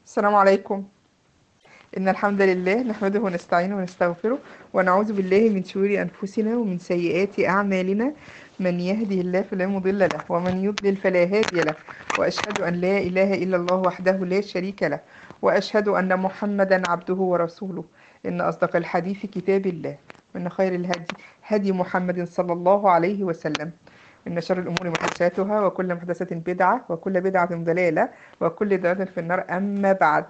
السلام عليكم إن الحمد لله نحمده ونستعينه ونستغفره ونعوذ بالله من شرور أنفسنا ومن سيئات أعمالنا من يهده الله فلا مضل له ومن يضلل فلا هادي له وأشهد أن لا إله إلا الله وحده لا شريك له وأشهد أن محمدا عبده ورسوله إن أصدق الحديث كتاب الله وإن خير الهدي هدي محمد صلى الله عليه وسلم إن شر الأمور محدثاتها وكل محدثة بدعة وكل بدعة ضلالة وكل ضلالة في النار أما بعد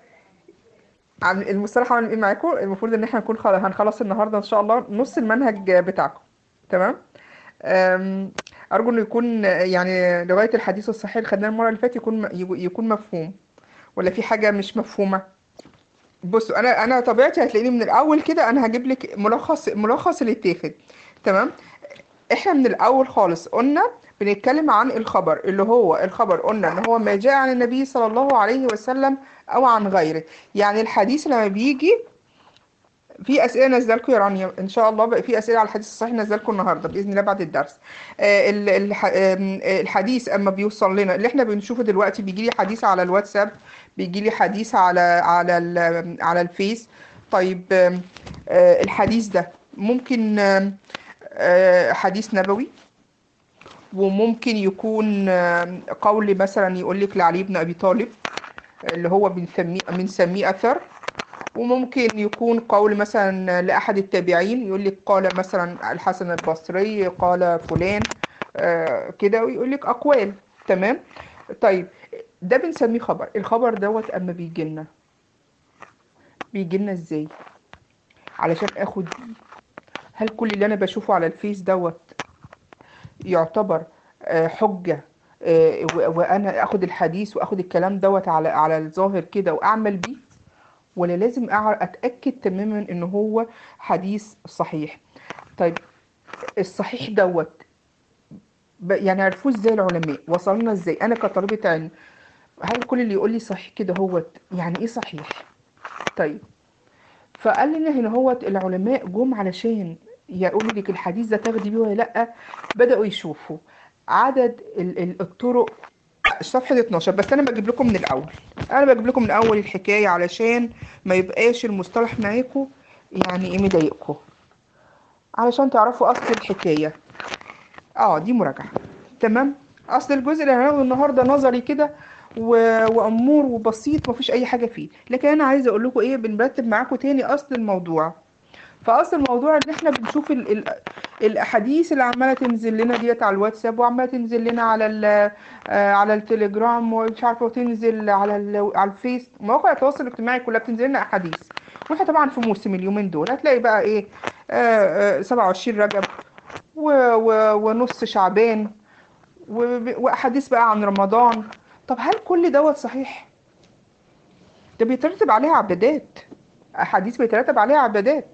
عن المصطلح عامل ايه معاكم المفروض ان احنا نكون خل- هنخلص النهارده ان شاء الله نص المنهج بتاعكم تمام أم، ارجو انه يكون يعني لغايه الحديث الصحيح اللي خدناه المره اللي فاتت يكون يكون مفهوم ولا في حاجه مش مفهومه بصوا انا انا طبيعتي هتلاقيني من الاول كده انا هجيب لك ملخص ملخص اللي اتاخد تمام احنا من الاول خالص قلنا بنتكلم عن الخبر اللي هو الخبر قلنا ان هو ما جاء عن النبي صلى الله عليه وسلم او عن غيره يعني الحديث لما بيجي في اسئله نزلكم يا رانيا ان شاء الله بقى في اسئله على الحديث الصحيح نزلكم النهارده باذن الله بعد الدرس آه، ال- الح- آم، آه، الحديث اما بيوصل لنا اللي احنا بنشوفه دلوقتي بيجي لي حديث على الواتساب بيجي لي حديث على على ال- على الفيس طيب آم، آه، الحديث ده ممكن آم، آه، حديث نبوي وممكن يكون آم، قول مثلا يقول لك لعلي بن ابي طالب اللي هو بنسميه بنسميه اثر وممكن يكون قول مثلا لأحد التابعين يقول لك قال مثلا الحسن البصري قال فلان آه كده ويقول لك أقوال تمام طيب ده بنسميه خبر الخبر دوت أما بيجي لنا بيجي لنا إزاي علشان آخد بيه هل كل اللي أنا بشوفه على الفيس دوت يعتبر آه، حجة آه، و- وأنا آخد الحديث وآخد الكلام دوت على على الظاهر كده وأعمل بيه ولا لازم أعر- اتاكد تماما ان هو حديث صحيح طيب الصحيح دوت ب- يعني عرفوه ازاي العلماء وصلنا ازاي انا كطالبة علم هل كل اللي يقول لي صحيح كده هوت يعني ايه صحيح طيب فقال لنا هنا هوت العلماء جم علشان يقولوا لك الحديث ده تاخدي بيه ولا لا بدأوا يشوفوا عدد ال- ال- الطرق صفحة 12 بس أنا بجيب لكم من الأول أنا بجيب لكم من أول الحكاية علشان ما يبقاش المصطلح معاكم يعني إيه مضايقكم علشان تعرفوا أصل الحكاية اه دي مراجعة تمام أصل الجزء اللي هناخده النهاردة نظري كده و... وأمور وبسيط مفيش أي حاجة فيه لكن أنا عايزة أقول لكم إيه بنرتب معاكم تاني أصل الموضوع فاصل الموضوع ان احنا بنشوف ال ال الاحاديث اللي عماله تنزل لنا ديت على الواتساب وعماله تنزل لنا على ال آه، على التليجرام ومش عارفه وتنزل على ال على الفيس مواقع التواصل الاجتماعي كلها بتنزل لنا احاديث واحنا طبعا في موسم اليومين دول هتلاقي بقى ايه آه، آه، 27 رجب و و ونص شعبان و- واحاديث بقى عن رمضان طب هل كل دوت صحيح ده بيترتب عليها عبادات احاديث بيترتب عليها عبادات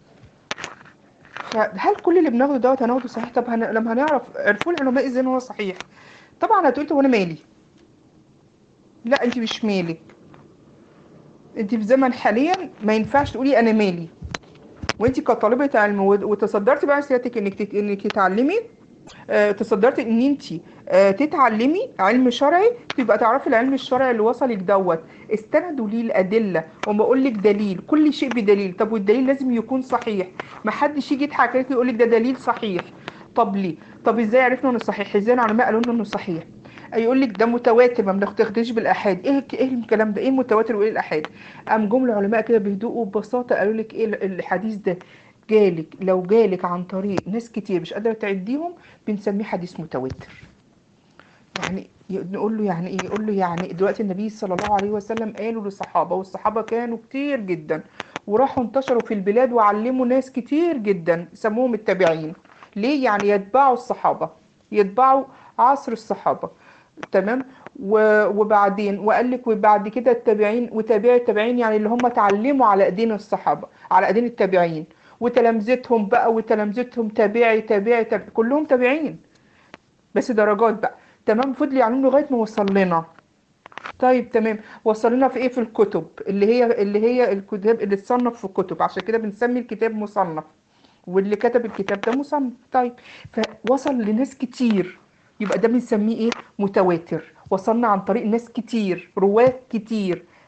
فهل كل اللي بناخده دوت هناخده صحيح طب هن... لما هنعرف عرفوا العلماء ازاي ان هو صحيح طبعا هتقولي طب وانا مالي لا انت مش مالك انت في زمن حاليا ما ينفعش تقولي انا مالي وانت كطالبة علم وت- وتصدرتي بقى سيادتك انك تت... انك تتعلمي آه، تصدرتي ان انت آه، تتعلمي علم شرعي تبقى تعرفي العلم الشرعي اللي وصلك دوت استندوا ليه الادله وما اقول لك دليل كل شيء بدليل طب والدليل لازم يكون صحيح ما حدش يجي يضحك عليك يقول لك ده دليل صحيح طب ليه طب ازاي عرفنا انه صحيح ازاي العلماء قالوا لنا انه صحيح يقول لك ده متواتر ما بناخدش بالاحاد ايه ايه الكلام ده ايه المتواتر وايه الاحاد قام جم العلماء كده بهدوء وببساطه قالوا لك ايه الحديث ده جالك لو جالك عن طريق ناس كتير مش قادره تعديهم بنسميه حديث متواتر يعني ي- نقول له يعني ايه يقول له يعني دلوقتي النبي صلى الله عليه وسلم قالوا للصحابه والصحابه كانوا كتير جدا وراحوا انتشروا في البلاد وعلموا ناس كتير جدا سموهم التابعين ليه يعني يتبعوا الصحابه يتبعوا عصر الصحابه تمام و- وبعدين وقال لك وبعد كده التابعين وتابعي التابعين يعني اللي هم اتعلموا على ايدين الصحابه على ايدين التابعين وتلامذتهم بقى وتلامذتهم تابعي تابعي, تابعي كلهم تابعين بس درجات بقى تمام فضل يعلم لغايه ما وصل لنا طيب تمام وصل لنا في ايه في الكتب اللي هي اللي هي الكتاب اللي اتصنف في الكتب عشان كده بنسمي الكتاب مصنف واللي كتب الكتاب ده مصنف طيب فوصل لناس كتير يبقى ده بنسميه ايه متواتر وصلنا عن طريق ناس كتير رواة كتير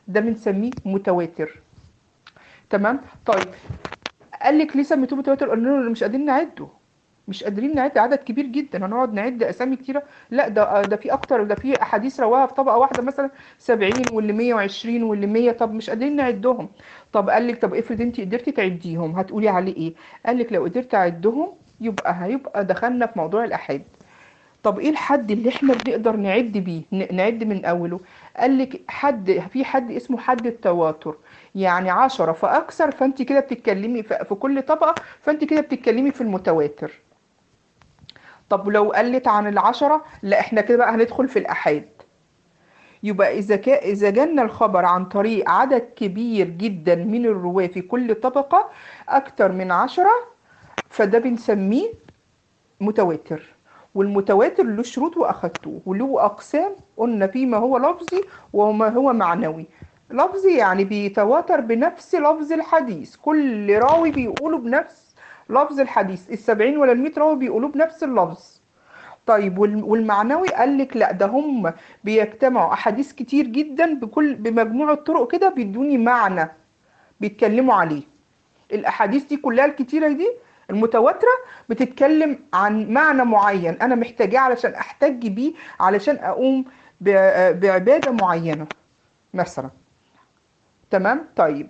ده بنسميه متواتر تمام طيب قال لك ليه سميتوه متواتر قلنا له مش قادرين نعده مش قادرين نعد عدد كبير جدا هنقعد نعد اسامي كتيره لا ده ده في اكتر ده في احاديث رواها في طبقه واحده مثلا 70 واللي 120 واللي 100 طب مش قادرين نعدهم طب قال لك طب افرض انت قدرتي تعديهم هتقولي عليه ايه قال لك لو قدرت اعدهم يبقى هيبقى دخلنا في موضوع الاحاد طب ايه الحد اللي احنا بنقدر نعد بيه ن- نعد من اوله قال لك حد في حد اسمه حد التواتر يعني عشرة فاكثر فانت كده بتتكلمي في في كل طبقه فانت كده بتتكلمي في المتواتر طب لو قلت عن العشرة لا احنا كده بقى هندخل في الآحاد يبقى إذا كا إذا جالنا الخبر عن طريق عدد كبير جدا من الرواة في كل طبقة أكتر من عشرة فده بنسميه متواتر والمتواتر له شروط وأخدتوه وله أقسام قلنا فيه ما هو لفظي وما هو معنوي لفظي يعني بيتواتر بنفس لفظ الحديث كل راوي بيقوله بنفس لفظ الحديث السبعين ولا المية راوي بيقولوه بنفس اللفظ طيب وال- والمعنوي قال لك لا ده هم بيجتمعوا احاديث كتير جدا بكل بمجموعة طرق كده بيدوني معنى بيتكلموا عليه الاحاديث دي كلها الكتيرة دي المتواترة بتتكلم عن معنى معين انا محتاجاه علشان احتج بيه علشان اقوم ب- بعبادة معينة مثلا تمام طيب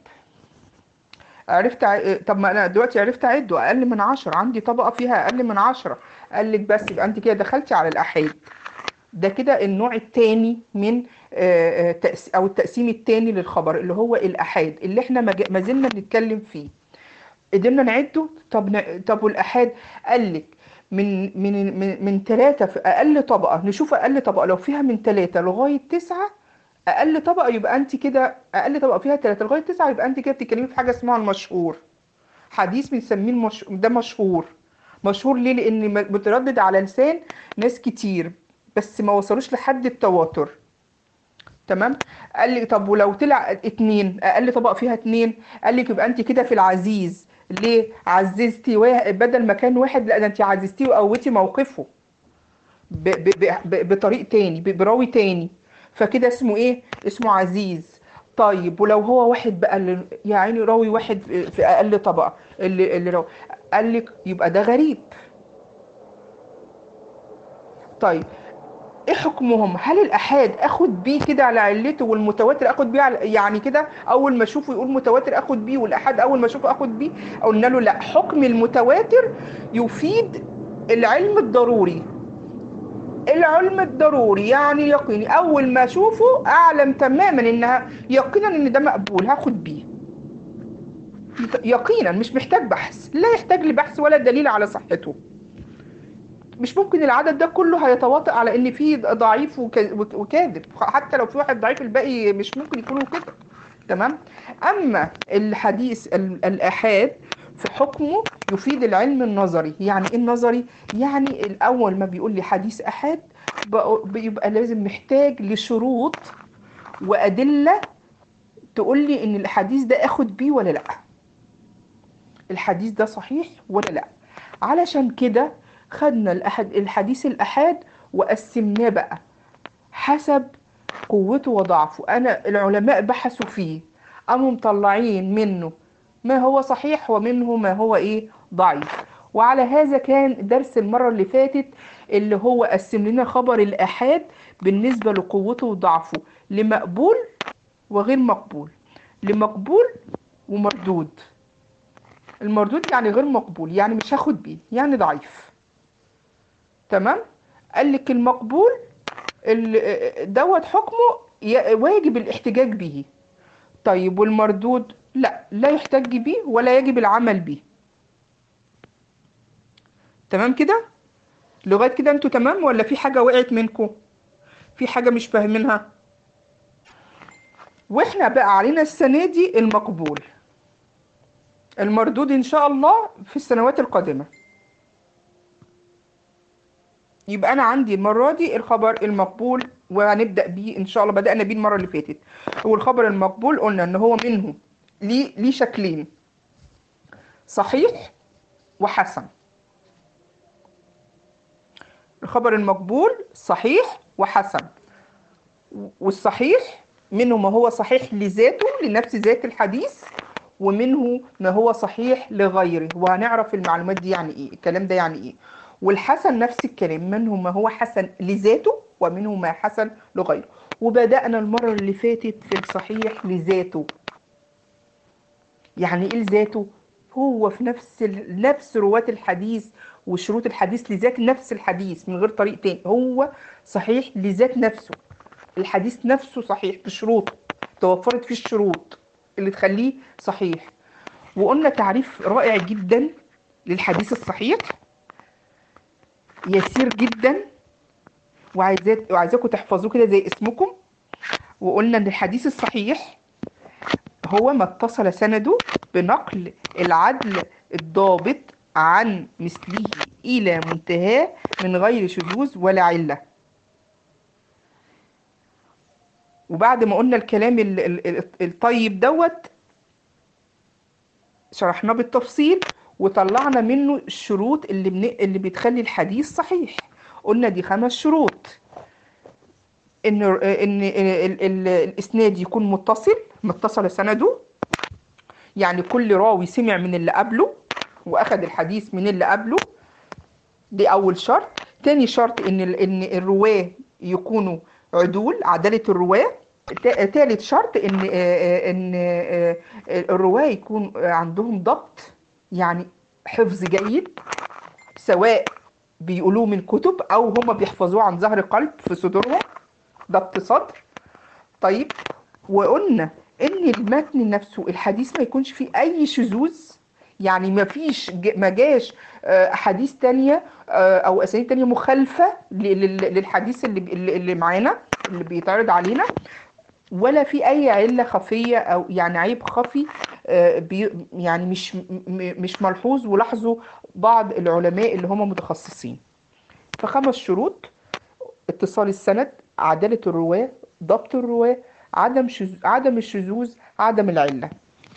عرفت ع... طب ما انا دلوقتي عرفت اعده اقل من عشرة عندي طبقة فيها اقل من عشرة قال لك بس يبقى انت كده دخلتي على الاحاد ده كده النوع الثاني من آه، آه، تقس- او التقسيم الثاني للخبر اللي هو الاحاد اللي احنا ما ج- ما زلنا بنتكلم فيه قدرنا نعده طب ن... طب والاحاد قال لك من من من من ثلاثة في اقل طبقة نشوف اقل طبقة لو فيها من ثلاثة لغاية تسعة اقل طبقة يبقى انت كده اقل طبقة فيها ثلاثة لغاية تسعة يبقى انت كده بتتكلمي في حاجة اسمها المشهور حديث بنسميه المش... ده مشهور مشهور ليه لان م- متردد على لسان ناس كتير بس ما وصلوش لحد التواتر تمام قال لي طب ولو طلع اتنين اقل طبقه فيها اتنين قال لك يبقى انت كده في العزيز ليه عززتي واحد بدل ما كان واحد لا ده انت عززتيه وقوتي موقفه ب ب ب ب بطريق تاني ب- براوي تاني فكده اسمه ايه اسمه عزيز طيب ولو هو واحد بقى اللي يا عيني راوي واحد في في اقل طبقه اللي اللي راوي قال لك يبقى ده غريب طيب ايه حكمهم هل الاحاد اخد بيه كده على علته والمتواتر اخد بيه على يعني كده اول ما اشوفه يقول متواتر اخد بيه والاحاد اول ما اشوفه اخد بيه قلنا له لا حكم المتواتر يفيد العلم الضروري العلم الضروري يعني يقيني اول ما اشوفه اعلم تماما انها يقينا ان ده مقبول هاخد بيه يقينا مش محتاج بحث لا يحتاج لبحث ولا دليل على صحته مش ممكن العدد ده كله هيتواطئ على ان في ضعيف وك- وك- وكاذب حتى لو في واحد ضعيف الباقي مش ممكن يكونوا كده تمام اما الحديث ال- الاحاد في حكمه يفيد العلم النظري يعني ايه النظري يعني الاول ما بيقول لي حديث احاد بق- بيبقى لازم محتاج لشروط وادله تقول لي ان الحديث ده اخد بيه ولا لا الحديث ده صحيح ولا لا علشان كده خدنا الأحد الحديث الأحاد وقسمناه بقى حسب قوته وضعفه أنا العلماء بحثوا فيه قاموا مطلعين منه ما هو صحيح ومنه ما هو إيه ضعيف وعلى هذا كان درس المرة اللي فاتت اللي هو قسم لنا خبر الأحاد بالنسبة لقوته وضعفه لمقبول وغير مقبول لمقبول ومردود المردود يعني غير مقبول يعني مش هاخد بيه يعني ضعيف تمام قال لك المقبول ال- دوت حكمه ي- واجب الاحتجاج به طيب والمردود لا لا يحتج به ولا يجب العمل به تمام كده لغايه كده انتوا تمام ولا في حاجه وقعت منكم في حاجه مش فاهمينها واحنا بقى علينا السنه دي المقبول المردود ان شاء الله في السنوات القادمه يبقى انا عندي المره دي الخبر المقبول وهنبدا بيه ان شاء الله بدانا بيه المره اللي فاتت والخبر المقبول قلنا ان هو منه ليه ليه شكلين صحيح وحسن الخبر المقبول صحيح وحسن والصحيح منه ما هو صحيح لذاته لنفس ذات الحديث ومنه ما هو صحيح لغيره وهنعرف المعلومات دي يعني ايه الكلام ده يعني ايه والحسن نفس الكلام منه ما هو حسن لذاته ومنه ما حسن لغيره وبدأنا المرة اللي فاتت في الصحيح لذاته يعني ايه لذاته هو في نفس ال... نفس رواة الحديث وشروط الحديث لذات نفس الحديث من غير طريق تاني هو صحيح لذات نفسه الحديث نفسه صحيح بشروطه توفرت فيه الشروط اللي تخليه صحيح وقلنا تعريف رائع جدا للحديث الصحيح يسير جدا وعايزاك وعايزاكم تحفظوه كده زي اسمكم وقلنا ان الحديث الصحيح هو ما اتصل سنده بنقل العدل الضابط عن مثله إلى منتهاه من غير شذوذ ولا علة وبعد ما قلنا الكلام ال- ال- ال- الطيب دوت شرحناه بالتفصيل وطلعنا منه الشروط اللي بن... اللي بتخلي الحديث صحيح قلنا دي خمس شروط ان ان ال... ال... الاسناد يكون متصل متصل سنده يعني كل راوي سمع من اللي قبله واخد الحديث من اللي قبله دي اول شرط تاني شرط ان ال... ان الرواه يكونوا عدول عدالة الرواه تا- تالت شرط ان آه، ان آه، الرواه يكون عندهم ضبط يعني حفظ جيد سواء بيقولوه من كتب او هم بيحفظوه عن ظهر قلب في صدورهم ضبط صدر طيب وقلنا ان المتن نفسه الحديث ما يكونش فيه اي شذوذ يعني ما فيش ج- ما جاش آه، احاديث تانية آه، او اسانيد تانية مخالفة ل- لل- للحديث اللي اللي اللي معانا اللي بيتعرض علينا ولا في اي علة خفية او يعني عيب خفي آه، بي يعني مش م- م- مش ملحوظ ولاحظوا بعض العلماء اللي هم متخصصين فخمس شروط اتصال السند عدالة الرواة ضبط الرواة عدم شذ... عدم الشذوذ عدم العلة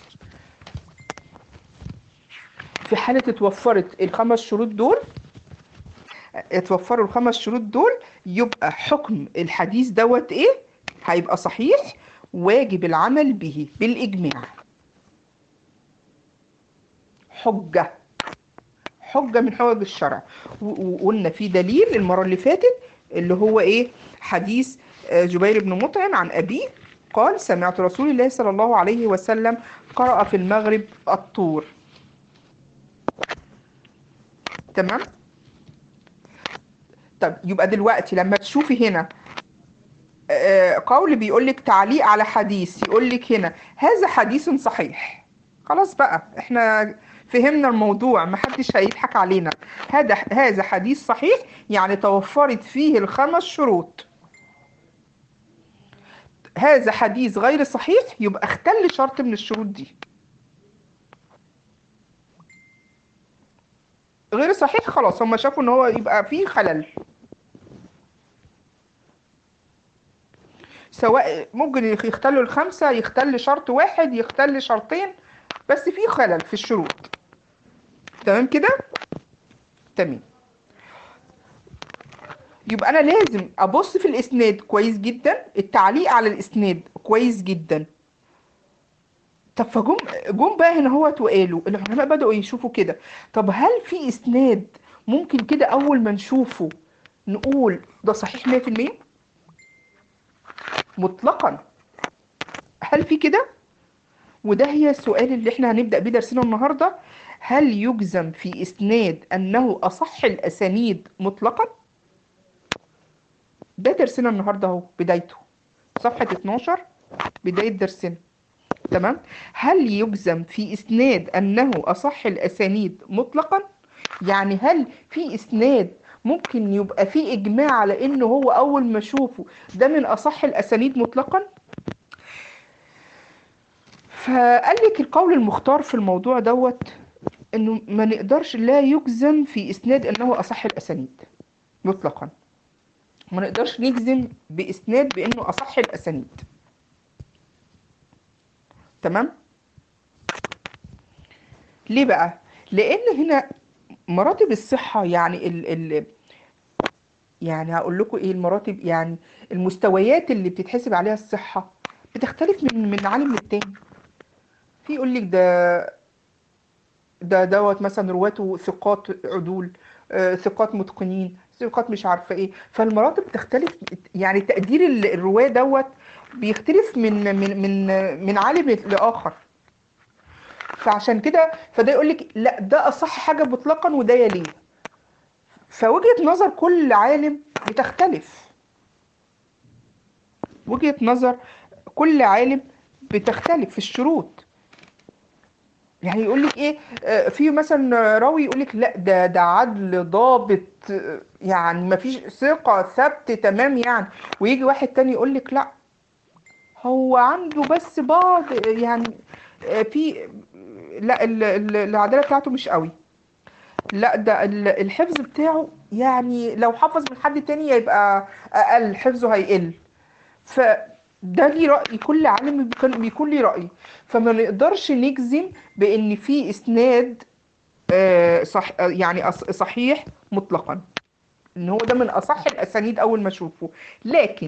في حالة اتوفرت الخمس شروط دول اتوفروا الخمس شروط دول يبقى حكم الحديث دوت ايه هيبقى صحيح واجب العمل به بالإجماع حجة حجة من حجج الشرع و- وقلنا في دليل المرة اللي فاتت اللي هو ايه حديث آه، جبير بن مطعم عن أبيه قال سمعت رسول الله صلى الله عليه وسلم قرأ في المغرب الطور تمام طب يبقى دلوقتي لما تشوفي هنا آه، قول بيقول لك تعليق على حديث يقول لك هنا هذا حديث صحيح خلاص بقى احنا فهمنا الموضوع محدش هيضحك علينا هذا هذا حديث صحيح يعني توفرت فيه الخمس شروط هذا حديث غير صحيح يبقى اختل شرط من الشروط دي غير صحيح خلاص هم شافوا ان هو يبقى فيه خلل سواء ممكن يختلوا الخمسة يختل شرط واحد يختل شرطين بس في خلل في الشروط تمام كده تمام يبقى انا لازم ابص في الاسناد كويس جدا التعليق على الاسناد كويس جدا طب فجم جم بقى هنا هو وقالوا العلماء بدأوا يشوفوا كده طب هل في اسناد ممكن كده اول ما نشوفه نقول ده صحيح 100% مطلقا هل في كده وده هي السؤال اللي احنا هنبدأ بيه درسنا النهاردة هل يجزم في إسناد أنه أصح الأسانيد مطلقا ده درسنا النهاردة اهو بدايته صفحة 12 بداية درسنا تمام هل يجزم في إسناد أنه أصح الأسانيد مطلقا يعني هل في إسناد ممكن يبقى في إجماع على إنه هو أول ما أشوفه ده من أصح الأسانيد مطلقا فقال لك القول المختار في الموضوع دوت انه ما نقدرش لا يجزم في اسناد انه اصح الاسانيد مطلقا ما نقدرش نجزم باسناد بانه اصح الاسانيد تمام ليه بقى لان هنا مراتب الصحة يعني ال ال يعني هقول لكم ايه المراتب يعني المستويات اللي بتتحسب عليها الصحة بتختلف من من عالم للتاني في يقول لك ده ده دوت مثلا رواته ثقات عدول آه، ثقات متقنين ثقات مش عارفه ايه فالمراتب تختلف يعني تقدير ال- الرواه دوت بيختلف من من من من عالم لاخر فعشان كده فده يقول لك لا ده اصح حاجه مطلقا وده يليه فوجهه نظر كل عالم بتختلف وجهه نظر كل عالم بتختلف في الشروط يعني يقول لك ايه آه، في مثلا راوي يقول لك لا ده ده عدل ضابط آه، يعني ما فيش ثقة ثبت تمام يعني ويجي واحد تاني يقول لك لا هو عنده بس بعض آه، يعني آه، في لا ال- ال- العدالة بتاعته مش قوي لا ده ال- الحفظ بتاعه يعني لو حفظ من حد تاني يبقى اقل حفظه هيقل فده ليه رأي كل عالم بيكون بيكون ليه رأي فما نقدرش نجزم بأن في إسناد آه، صح آه، يعني أص- صحيح مطلقا ان هو ده من اصح الاسانيد اول ما اشوفه لكن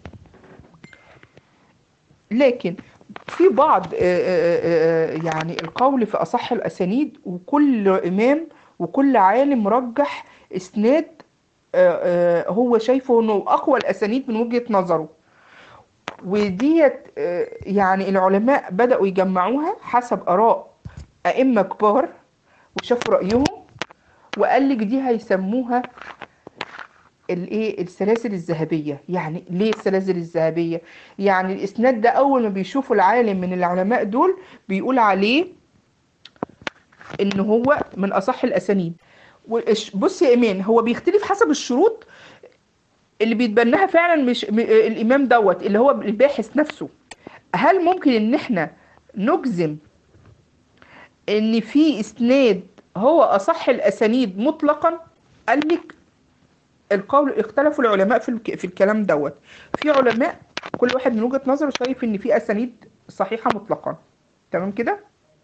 لكن في بعض آه، آه، آه، يعني القول في اصح الاسانيد وكل امام وكل عالم رجح اسناد آه، آه، هو شايفه انه اقوى الاسانيد من وجهة نظره وديت آه، يعني العلماء بدأوا يجمعوها حسب آراء أئمة كبار وشافوا رأيهم وقال لك دي هيسموها الايه السلاسل الذهبيه يعني ليه السلاسل الذهبيه يعني الاسناد ده اول ما بيشوفوا العالم من العلماء دول بيقول عليه ان هو من اصح الاسانيد والش- بص يا ايمان هو بيختلف حسب الشروط اللي بيتبناها فعلا مش م- الامام دوت اللي هو الباحث نفسه هل ممكن ان احنا نجزم ان في اسناد هو اصح الاسانيد مطلقا قال لك القول اختلفوا العلماء في الك- في الكلام دوت في علماء كل واحد من وجهة نظره شايف ان في اسانيد صحيحة مطلقا تمام كده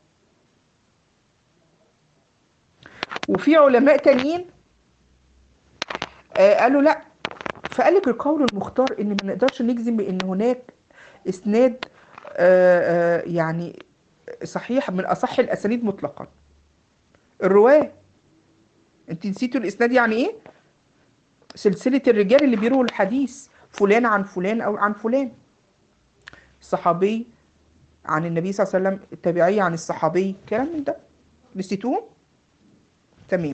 وفي علماء تانيين آه قالوا لا فقال لك القول المختار ان ما نقدرش نجزم بان هناك اسناد آه آه يعني صحيح من اصح الاسانيد مطلقا الرواه انت نسيتوا الاسناد يعني ايه سلسلة الرجال اللي بيرووا الحديث فلان عن فلان أو عن فلان الصحابي عن النبي صلى الله عليه وسلم التابعي عن الصحابي كلام من ده نسيتوه تمام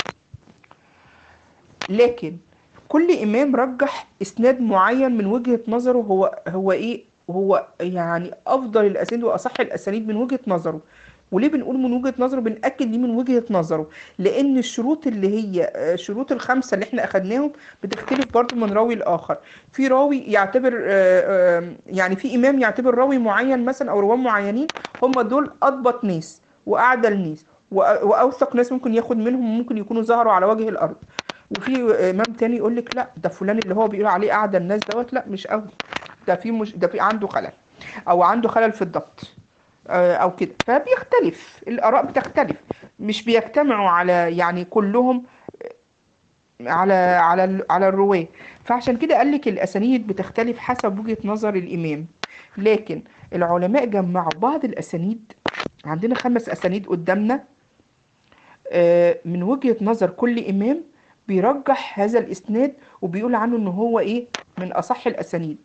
لكن كل إمام رجح إسناد معين من وجهة نظره هو هو إيه هو يعني أفضل الأسانيد وأصح الأسانيد من وجهة نظره وليه بنقول من وجهة نظره بنأكد ليه من وجهة نظره لأن الشروط اللي هي آه، شروط الخمسة اللي احنا أخدناهم بتختلف برضو من راوي لآخر في راوي يعتبر آه، آه، يعني في إمام يعتبر راوي معين مثلا أو رواه معينين هم دول أضبط ناس وأعدل ناس وأ- وأوثق ناس ممكن ياخد منهم ممكن يكونوا ظهروا على وجه الأرض وفي إمام تاني يقول لك لا ده فلان اللي هو بيقول عليه أعدل الناس دوت لا مش قوي ده في مش ده في عنده خلل أو عنده خلل في الضبط آه، او كده فبيختلف الاراء بتختلف مش بيجتمعوا على يعني كلهم على على ال- على الرواه فعشان كده قال لك الاسانيد بتختلف حسب وجهة نظر الامام لكن العلماء جمعوا بعض الاسانيد عندنا خمس اسانيد قدامنا آه، من وجهة نظر كل امام بيرجح هذا الاسناد وبيقول عنه ان هو ايه من اصح الاسانيد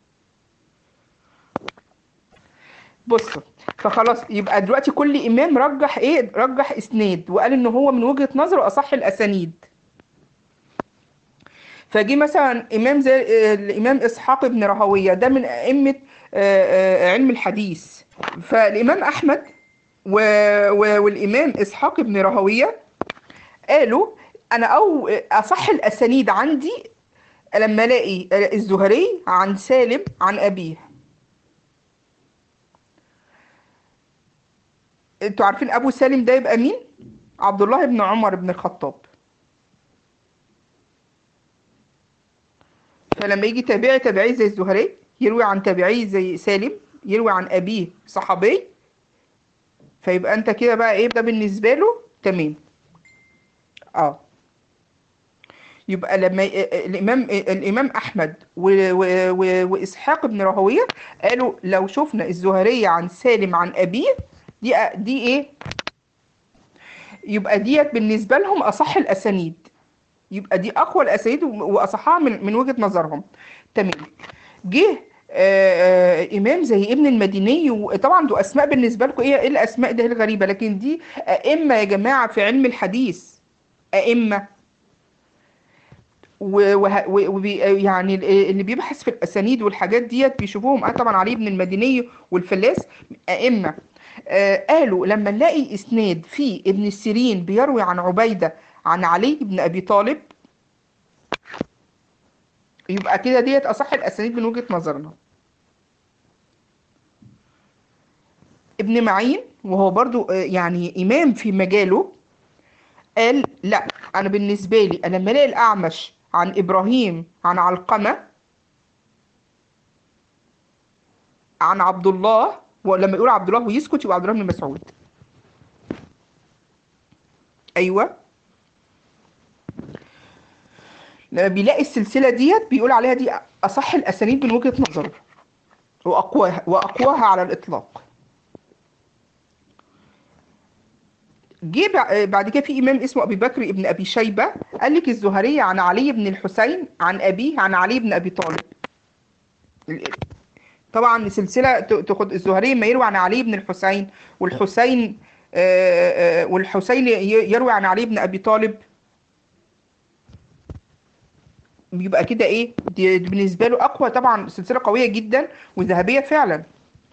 بصوا فخلاص يبقى دلوقتي كل امام رجح ايه رجح اسناد وقال ان هو من وجهة نظره اصح الاسانيد فجي مثلا امام زي آه، الامام اسحاق بن راهويه ده من ائمه آه، آه، علم الحديث فالامام احمد و... و... والامام اسحاق بن راهويه قالوا انا او اصح الاسانيد عندي لما الاقي الزهري عن سالم عن ابيه انتوا عارفين ابو سالم ده يبقى مين عبد الله بن عمر بن الخطاب فلما يجي تابعي تابعي زي الزهري يروي عن تابعي زي سالم يروي عن ابيه صحابي فيبقى انت كده بقى ايه ده بالنسبه له تمام اه يبقى لما ي- الامام الامام احمد و- و- و- واسحاق بن راهويه قالوا لو شفنا الزهريه عن سالم عن ابيه دي دي ايه يبقى ديت بالنسبه لهم اصح الاسانيد يبقى دي اقوى الاسانيد واصحها من من وجهه نظرهم تمام جه آه، آه، امام زي ابن المديني وطبعا دول اسماء بالنسبه لكم ايه ايه الاسماء ده الغريبه لكن دي ائمه يا جماعه في علم الحديث ائمه و وه- و- وبي يعني ال- اللي بيبحث في الاسانيد والحاجات ديت بيشوفوهم آه طبعا علي بن المديني والفلاس ائمه آه قالوا لما نلاقي اسناد فيه ابن السيرين بيروي عن عبيده عن علي بن ابي طالب يبقى كده ديت اصح الاسانيد من وجهه نظرنا ابن معين وهو برضو آه، يعني امام في مجاله قال لا انا بالنسبه لي انا لما الاقي الاعمش عن ابراهيم عن علقمه عن عبد الله ولما يقول عبد الله ويسكت يبقى عبد الله بن مسعود ايوه لما بيلاقي السلسله ديت بيقول عليها دي اصح الاسانيد من وجهه نظره واقواها واقواها على الاطلاق جه بع- بعد كده في امام اسمه ابي بكر ابن ابي شيبه قال لك الزهريه عن علي بن الحسين عن ابيه عن علي بن ابي طالب ال- طبعا سلسله ت- تاخد الزهري ما يروي عن علي بن الحسين والحسين آه، آه، والحسين ي- يروي عن علي بن ابي طالب بيبقى كده ايه دي دي بالنسبه له اقوى طبعا سلسله قويه جدا وذهبيه فعلا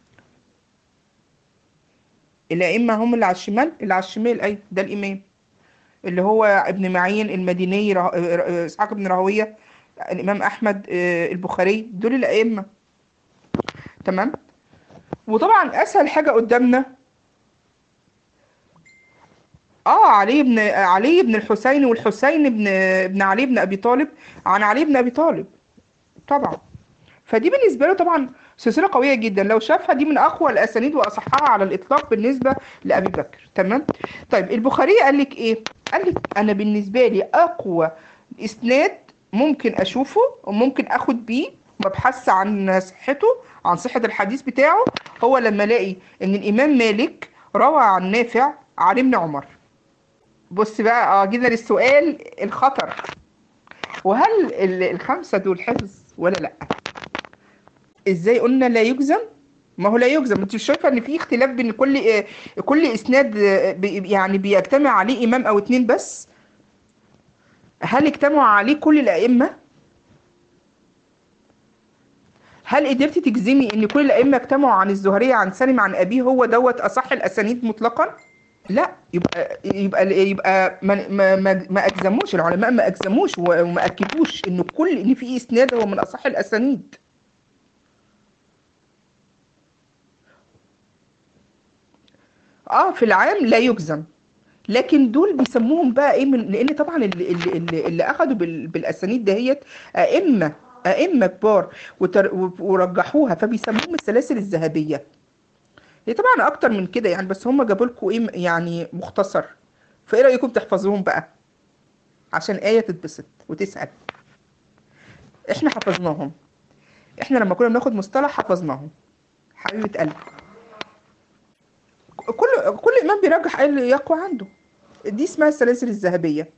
الائمه هم اللي على الشمال اللي على الشمال ايوه ده الامام اللي هو ابن معين المديني ره- آه، اسحاق بن راهويه الامام احمد آه، البخاري دول الائمه تمام وطبعا اسهل حاجه قدامنا اه علي بن علي بن الحسين والحسين بن ابن علي بن ابي طالب عن علي بن ابي طالب طبعا فدي بالنسبه له طبعا سلسله قويه جدا لو شافها دي من اقوى الاسانيد واصحها على الاطلاق بالنسبه لابي بكر تمام طيب البخاري قال لك ايه قال لك انا بالنسبه لي اقوى اسناد ممكن اشوفه وممكن اخد بيه مبحث عن صحته عن صحه الحديث بتاعه هو لما الاقي ان الامام مالك روى عن نافع عن ابن عمر بص بقى اه جينا للسؤال الخطر وهل ال- الخمسه دول حفظ ولا لا ازاي قلنا لا يجزم ما هو لا يجزم انت مش شايفه ان في اختلاف بين كل آه، كل اسناد آه، بي- يعني بيجتمع عليه امام او اتنين بس هل اجتمعوا عليه كل الائمه هل قدرتي تجزمي ان كل الائمه اجتمعوا عن الزهري عن سالم عن ابيه هو دوت اصح الاسانيد مطلقا لا يبقى يبقى يبقى ما ما ما, ما اجزموش العلماء ما اجزموش وما اكدوش ان كل ان في اسناد هو من اصح الاسانيد اه في العام لا يجزم لكن دول بيسموهم بقى ايه من لان طبعا اللي, اللي, اللي, اللي اخدوا بال- بالاسانيد دهيت ائمه ائمه كبار وتر- ورجحوها فبيسموهم السلاسل الذهبيه هي طبعا اكتر من كده يعني بس هم جابوا لكم ايه يعني مختصر فايه رايكم تحفظوهم بقى عشان ايه تتبسط وتسال احنا حفظناهم احنا لما كنا بناخد مصطلح حفظناهم حبيبه قلبي كل كل امام بيرجح ايه اللي يقوى عنده دي اسمها السلاسل الذهبيه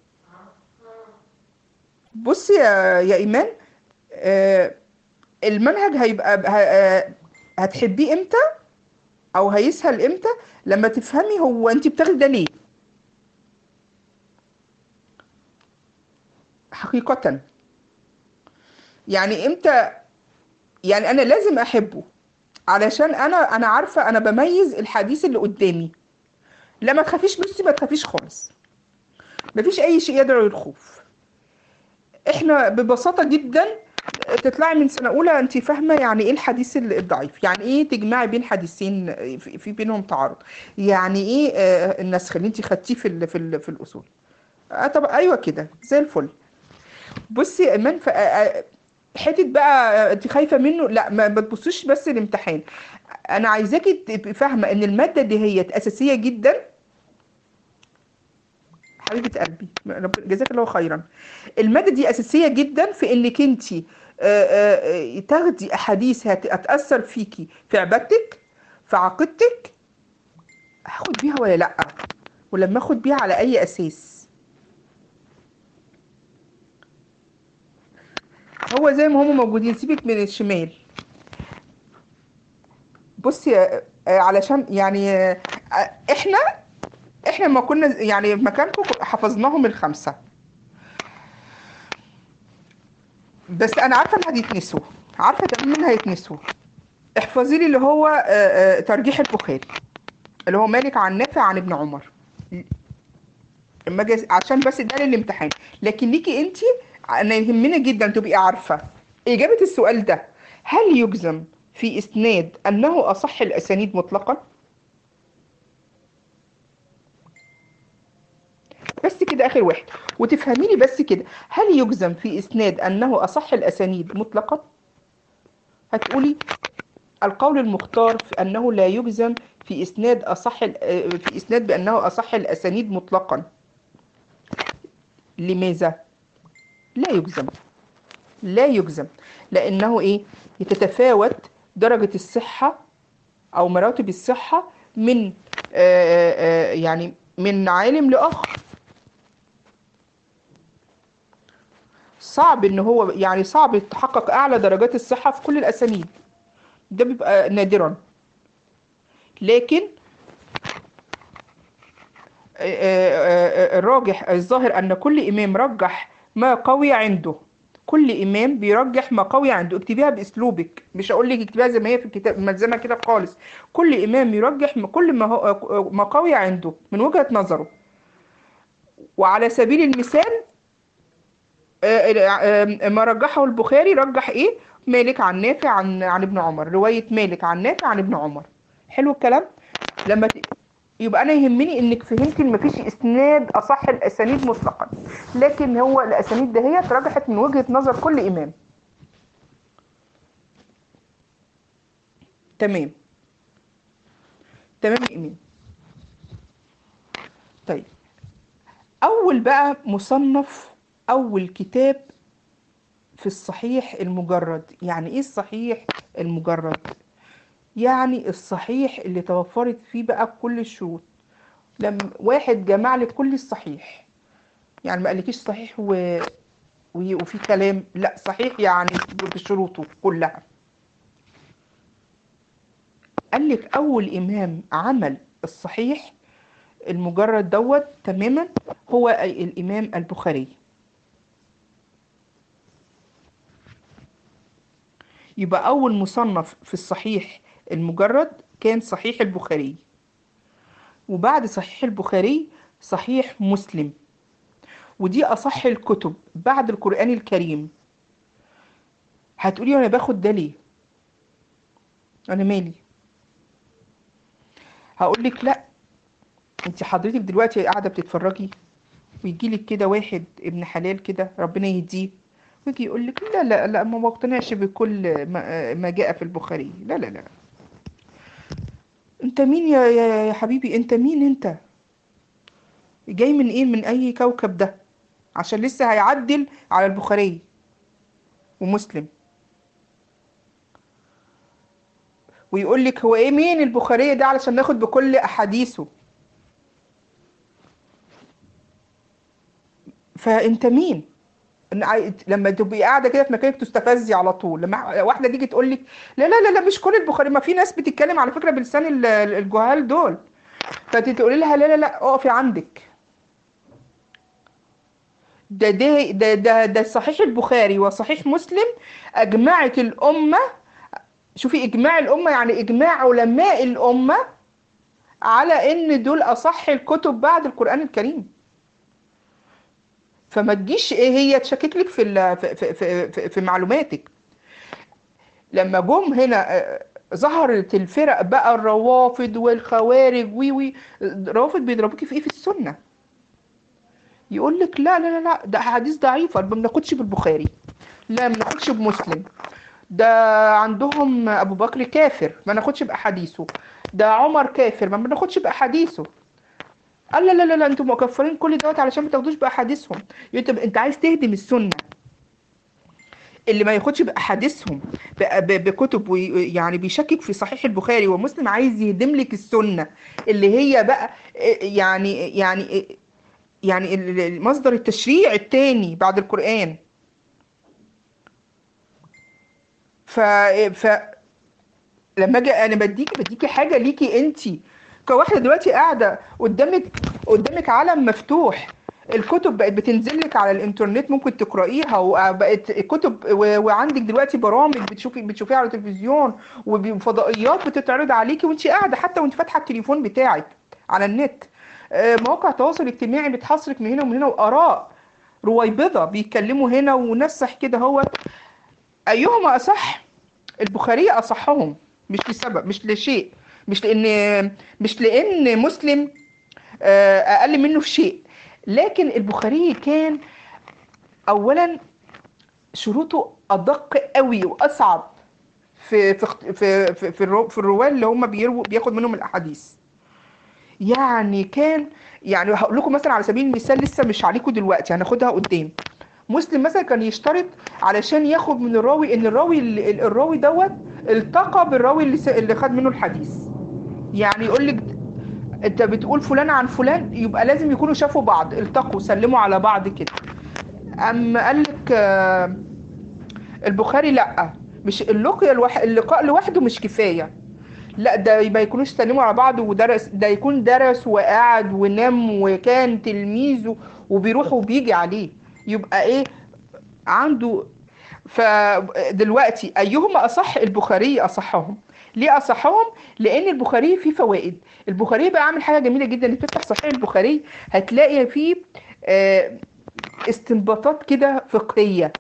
بص يا يا ايمان آه، المنهج هيبقى ه- آه، هتحبيه امتى او هيسهل امتى لما تفهمي هو انت بتاخدي ده ليه حقيقة يعني امتى يعني انا لازم احبه علشان انا انا عارفة انا بميز الحديث اللي قدامي لا ما تخافيش بصي ما تخافيش خالص مفيش اي شيء يدعو للخوف احنا ببساطة جدا تطلعي من سنة أولى أنت فاهمة يعني إيه الحديث الضعيف يعني إيه تجمعي بين حديثين في في بينهم تعارض يعني إيه آه، النسخ اللي أنت خدتيه في ال في ال في الأصول آه طب أيوه كده زي الفل بصي يا إيمان ف- آه، آه، حتة بقى آه، أنت خايفة منه لا ما ما تبصيش بس الامتحان أنا عايزاكي تبقي فاهمة إن المادة دي هي أساسية جدا حبيبه قلبي رب- جزاك الله خيرا الماده دي اساسيه جدا في انك انت تاخدي احاديث هت- هتاثر فيكي في عبادتك في عقيدتك هاخد بيها ولا لا ولما اخد بيها على اي اساس هو زي ما هم موجودين سيبك من الشمال بصي آه، آه، علشان يعني آه، آه، احنا احنا ما كنا يعني مكانكم حفظناهم الخمسه بس انا عارفه ان هيتنسوا عارفه تماما ان هيتنسوا احفظي لي اللي هو آه، آه، ترجيح البخاري اللي هو مالك عن نافع عن ابن عمر اما أجي- عشان بس ده للامتحان لكن ليكي انت انا يهمني جدا تبقي عارفه اجابه السؤال ده هل يجزم في اسناد انه اصح الاسانيد مطلقا بس كده اخر واحد وتفهميني بس كده هل يجزم في اسناد انه اصح الاسانيد مطلقا هتقولي القول المختار في انه لا يجزم في اسناد اصح ال- آه، في اسناد بانه اصح الاسانيد مطلقا لماذا لا يجزم لا يجزم لانه ايه يتتفاوت درجة الصحة او مراتب الصحة من آه، آه، يعني من عالم لاخر صعب ان هو يعني صعب تحقق اعلى درجات الصحة في كل الاسانيد ده بيبقى نادرا لكن آه، آه، آه، الراجح الظاهر ان كل امام رجح ما قوي عنده كل امام بيرجح ما قوي عنده اكتبيها باسلوبك مش هقول لك اكتبيها زي ما هي في الكتاب ملزمه كده خالص كل امام يرجح ما- كل ما هو ما قوي عنده من وجهة نظره وعلى سبيل المثال آه، آه، ما رجحه البخاري رجح ايه مالك عن نافع عن عن ابن عمر رواية مالك عن نافع عن ابن عمر حلو الكلام لما ت... يبقى انا يهمني انك فهمتي ان مفيش اسناد اصح الاسانيد مطلقا لكن هو الاسانيد دهيت رجحت من وجهة نظر كل امام تمام تمام يا ايمان طيب اول بقى مصنف اول كتاب في الصحيح المجرد يعني ايه الصحيح المجرد يعني الصحيح اللي توفرت فيه بقى كل الشروط لما واحد جمع لك كل الصحيح يعني ما قالكيش صحيح و... و... وفي كلام لا صحيح يعني بشروطه كلها قال لك اول امام عمل الصحيح المجرد دوت تماما هو الامام البخاري يبقى اول مصنف في الصحيح المجرد كان صحيح البخاري وبعد صحيح البخاري صحيح مسلم ودي اصح الكتب بعد القرآن الكريم هتقولي انا باخد ده ليه انا مالي هقول لك لا انت حضرتك دلوقتي قاعده بتتفرجي ويجي لك كده واحد ابن حلال كده ربنا يهديه ويجي يقول لك لا لا لا ما بقتنعش بكل ما, ما جاء في البخاري لا لا لا انت مين يا يا يا حبيبي انت مين انت جاي من ايه من اي كوكب ده عشان لسه هيعدل على البخاري ومسلم ويقول لك هو ايه مين البخاري ده علشان ناخد بكل احاديثه فانت مين إن عاي- لما تبقي قاعده كده في مكانك تستفزي على طول لما واحده تيجي تقول لك لا لا لا لا مش كل البخاري ما في ناس بتتكلم على فكره بلسان ال- الجهال دول فتقولي لها لا لا لا اقفي عندك ده ده ده ده, ده صحيح البخاري وصحيح مسلم اجمعت الامه شوفي اجماع الامه يعني اجماع علماء الامه على ان دول اصح الكتب بعد القران الكريم فما تجيش ايه هي تشكك لك في ال- في في في, في, في معلوماتك لما جم هنا آه، ظهرت الفرق بقى الروافض والخوارج وي وي الروافض بيضربوكي في ايه في السنه يقول لك لا لا لا لا ده احاديث ضعيفه ما بناخدش بالبخاري لا ما بناخدش بمسلم ده عندهم ابو بكر كافر ما ناخدش باحاديثه ده عمر كافر ما بناخدش باحاديثه قال لا لا لا لا انتوا مكفرين كل دوت علشان ما تاخدوش باحاديثهم انت انت عايز تهدم السنه اللي ما ياخدش باحاديثهم ب- ب- بكتب وي- يعني بيشكك في صحيح البخاري ومسلم عايز يهدم لك السنه اللي هي بقى يعني يعني يعني ال- ال- مصدر التشريع التاني بعد القرآن ف ف لما اجي انا بديكي بديكي حاجه ليكي انت كواحده دلوقتي قاعده قدامك قدامك عالم مفتوح الكتب بقت بتنزل لك على الانترنت ممكن تقرايها وبقت كتب و- وعندك دلوقتي برامج بتشوفي بتشوفيها على التلفزيون وفضائيات بتتعرض عليكي وانت قاعده حتى وانت فاتحه التليفون بتاعك على النت آه، مواقع التواصل الاجتماعي بتحصرك من هنا ومن هنا واراء رويبضه بيتكلموا هنا ونسح كده هو ايهما اصح البخاري اصحهم مش لسبب مش لشيء مش لان مش لان مسلم آه، اقل منه في شيء لكن البخاري كان اولا شروطه ادق قوي واصعب في في في في, في, الرو- في الرواه اللي هم بيروا بياخد منهم الاحاديث يعني كان يعني هقول لكم مثلا على سبيل المثال لسه مش عليكم دلوقتي هناخدها قدام مسلم مثلا كان يشترط علشان ياخد من الراوي ان الراوي اللي- الراوي دوت التقى بالراوي اللي س- اللي خد منه الحديث يعني يقول لك انت بتقول فلان عن فلان يبقى لازم يكونوا شافوا بعض التقوا سلموا على بعض كده اما قال لك آه، البخاري لا مش اللقاء الوح... اللقاء لوحده مش كفايه لا ده ما يكونوش سلموا على بعض ودرس ده يكون درس وقعد ونام وكان تلميذه وبيروح وبيجي عليه يبقى ايه عنده فدلوقتي ايهما اصح البخاري اصحهم ليه اصحهم لان البخاري فيه فوائد البخاري بقى عامل حاجه جميله جدا انك تفتح صحيح البخاري هتلاقي فيه آه، استنباطات كده فقهيه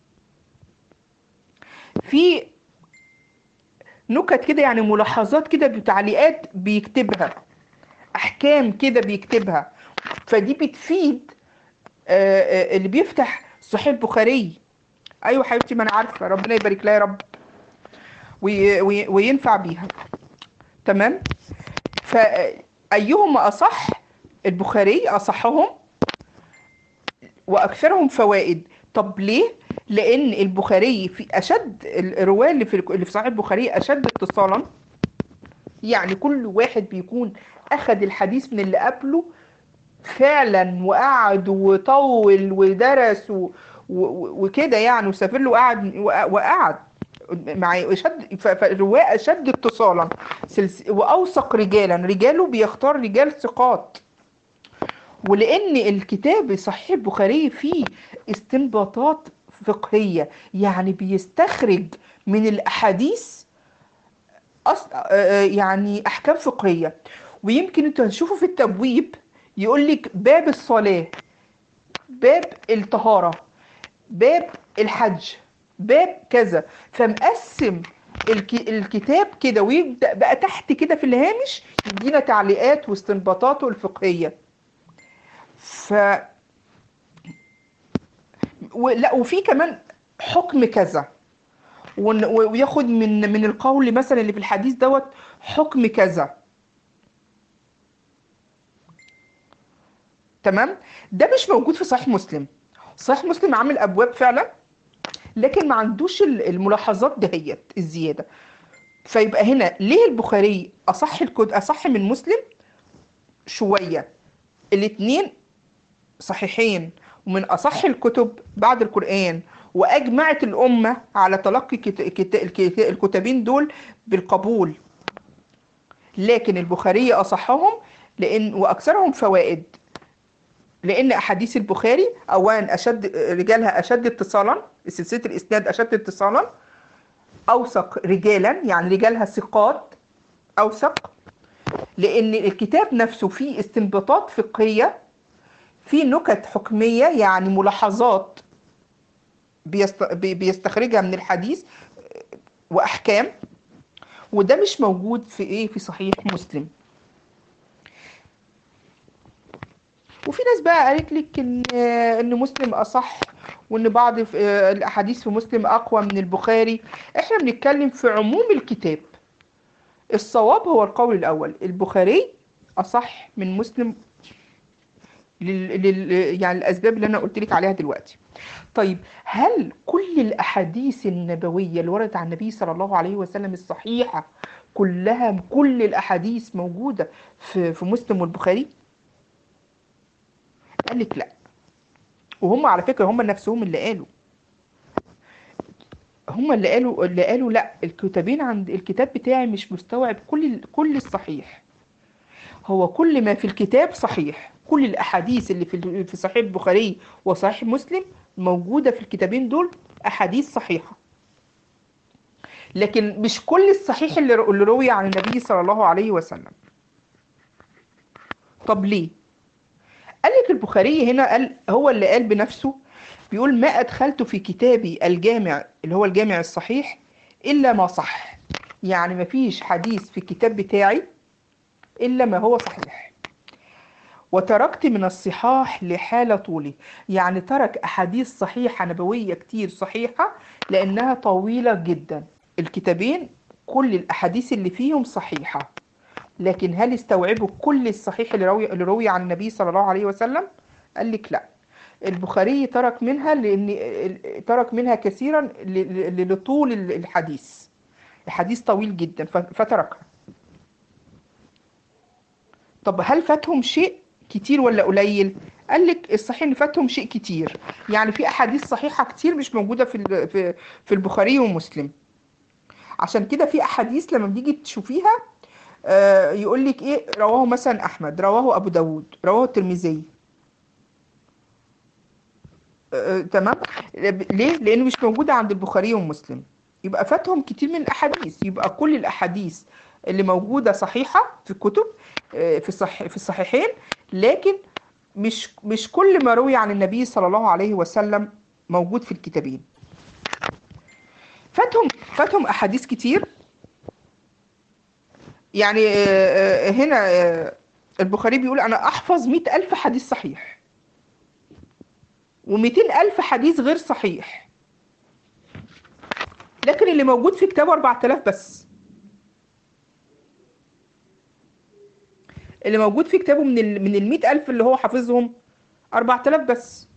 في نكت كده يعني ملاحظات كده بتعليقات بيكتبها احكام كده بيكتبها فدي بتفيد آه، آه، اللي بيفتح صحيح البخاري ايوه حبيبتي ما انا عارفه ربنا يبارك لها يا رب وي- وي- وينفع بيها تمام فايهما اصح البخاري اصحهم واكثرهم فوائد طب ليه لان البخاري في اشد الرواه اللي في اللي في صحيح البخاري اشد اتصالا يعني كل واحد بيكون اخذ الحديث من اللي قبله فعلا وقعد وطول ودرس و... و... وكده يعني وسافر له وقعد وقعد مع اشد ف- فالرواه اشد اتصالا سلس... واوثق رجالا رجاله بيختار رجال ثقات ولان الكتاب صحيح البخاري فيه استنباطات فقهيه يعني بيستخرج من الاحاديث أص... آه، آه، يعني احكام فقهيه ويمكن انتوا هتشوفوا في التبويب يقول لك باب الصلاه باب الطهاره باب الحج باب كذا فمقسم الك... الكتاب كده ويبدا بقى تحت كده في الهامش يدينا تعليقات واستنباطاته الفقهيه ف و... لا وفي كمان حكم كذا ون- و- وياخد من من القول مثلا اللي في الحديث دوت حكم كذا تمام ده مش موجود في صحيح مسلم صحيح مسلم عامل ابواب فعلا لكن ما عندوش ال- الملاحظات دهيت الزياده فيبقى هنا ليه البخاري اصح الكد اصح من مسلم شويه الاتنين صحيحين ومن أصح الكتب بعد القرآن وأجمعت الأمة على تلقي كت- كت- الكت- الكتابين دول بالقبول لكن البخاري أصحهم لأن وأكثرهم فوائد لأن أحاديث البخاري أولا أشد رجالها أشد اتصالا سلسلة الإسناد أشد اتصالا أوثق رجالا يعني رجالها ثقات أوثق لأن الكتاب نفسه فيه استنباطات فقهية في نكت حكمية يعني ملاحظات بيست... بي- بيستخرجها من الحديث وأحكام وده مش موجود في إيه في صحيح مسلم وفي ناس بقى قالت لك إن إن مسلم أصح وإن بعض في- الأحاديث في مسلم أقوى من البخاري إحنا بنتكلم في عموم الكتاب الصواب هو القول الأول البخاري أصح من مسلم لل... لل... يعني الاسباب اللي انا قلت لك عليها دلوقتي طيب هل كل الاحاديث النبويه اللي وردت عن النبي صلى الله عليه وسلم الصحيحه كلها كل الاحاديث موجوده في في مسلم والبخاري قال لك لا وهم على فكره هم نفسهم اللي قالوا هم اللي قالوا اللي قالوا لا الكتابين عند الكتاب بتاعي مش مستوعب كل كل الصحيح هو كل ما في الكتاب صحيح كل الاحاديث اللي في في صحيح البخاري وصحيح مسلم موجوده في الكتابين دول احاديث صحيحه لكن مش كل الصحيح اللي اللي روي عن النبي صلى الله عليه وسلم طب ليه قال لك البخاري هنا قال هو اللي قال بنفسه بيقول ما أدخلت في كتابي الجامع اللي هو الجامع الصحيح إلا ما صح يعني ما فيش حديث في الكتاب بتاعي إلا ما هو صحيح وتركت من الصحاح لحالة طولي يعني ترك أحاديث صحيحة نبوية كتير صحيحة لأنها طويلة جدا الكتابين كل الأحاديث اللي فيهم صحيحة لكن هل استوعبوا كل الصحيح اللي روي, اللي روي عن النبي صلى الله عليه وسلم قال لك لا البخاري ترك منها لان ترك منها كثيرا لطول الحديث الحديث طويل جدا فتركها طب هل فاتهم شيء كتير ولا قليل قال لك الصحيح ان فاتهم شيء كتير يعني في احاديث صحيحه كتير مش موجوده في في في البخاري ومسلم عشان كده في احاديث لما بتيجي تشوفيها آه يقول لك ايه رواه مثلا احمد رواه ابو داود رواه الترمذي آه تمام ليه لانه مش موجوده عند البخاري ومسلم يبقى فاتهم كتير من الاحاديث يبقى كل الاحاديث اللي موجوده صحيحه في الكتب آه في الصح في الصحيحين لكن مش مش كل ما روي عن النبي صلى الله عليه وسلم موجود في الكتابين فاتهم فاتهم احاديث كتير يعني هنا البخاري بيقول أنا أحفظ مئة ألف حديث صحيح ومئتين ألف حديث غير صحيح لكن اللي موجود في كتابه أربعة آلاف بس اللي موجود في كتابه من ال من المئة ألف اللي هو حافظهم أربعة آلاف بس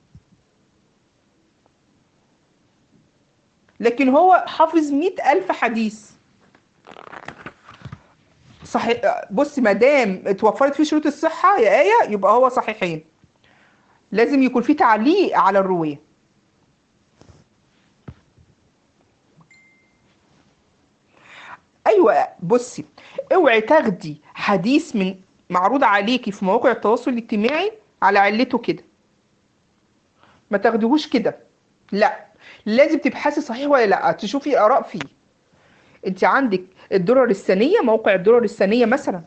لكن هو حافظ مئة ألف حديث صحيح بص ما دام اتوفرت فيه شروط الصحة يا آية يبقى هو صحيحين لازم يكون في تعليق على الرواية ايوه بصي اوعي تاخدي حديث من معروض عليكي في مواقع التواصل الاجتماعي على علته كده ما تاخديهوش كده لا لازم تبحثي صحيح ولا لا تشوفي اراء فيه انت عندك الدرر الثانية موقع الدرر الثانية مثلا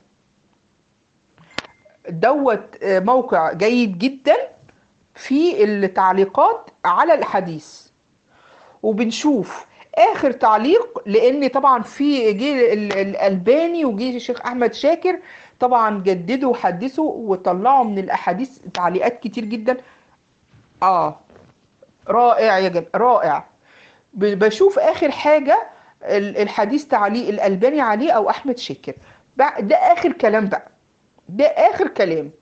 دوت موقع جيد جدا في التعليقات على الحديث وبنشوف اخر تعليق لان طبعا في جه الالباني وجه الشيخ احمد شاكر طبعا جددوا وحدثوا وطلعوا من الاحاديث تعليقات كتير جدا اه رائع يا جماعه رائع بشوف اخر حاجه الحديث تعليق الألباني عليه أو أحمد شاكر ده آخر كلام بقى ده آخر كلام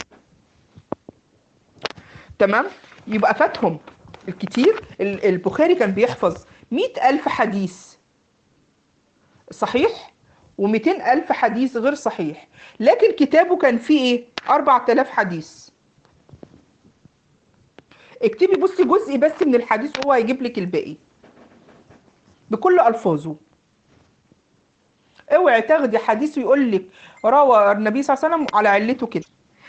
تمام يبقى فاتهم الكتير البخاري كان بيحفظ مئة ألف حديث صحيح ومئتين ألف حديث غير صحيح لكن كتابه كان فيه إيه أربعة آلاف حديث اكتبي بصي جزء بس من الحديث وهو هيجيب لك الباقي بكل الفاظه اوعي تاخدي حديث ويقول لك روى النبي صلى الله عليه وسلم على علته كده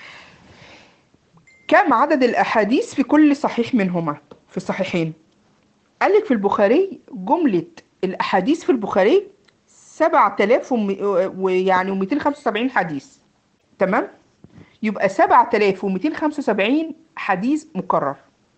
كم عدد الاحاديث في كل صحيح منهما في الصحيحين قال لك في البخاري جملة الاحاديث في البخاري 7000 ويعني و275 حديث تمام يبقى 7275 حديث مكرر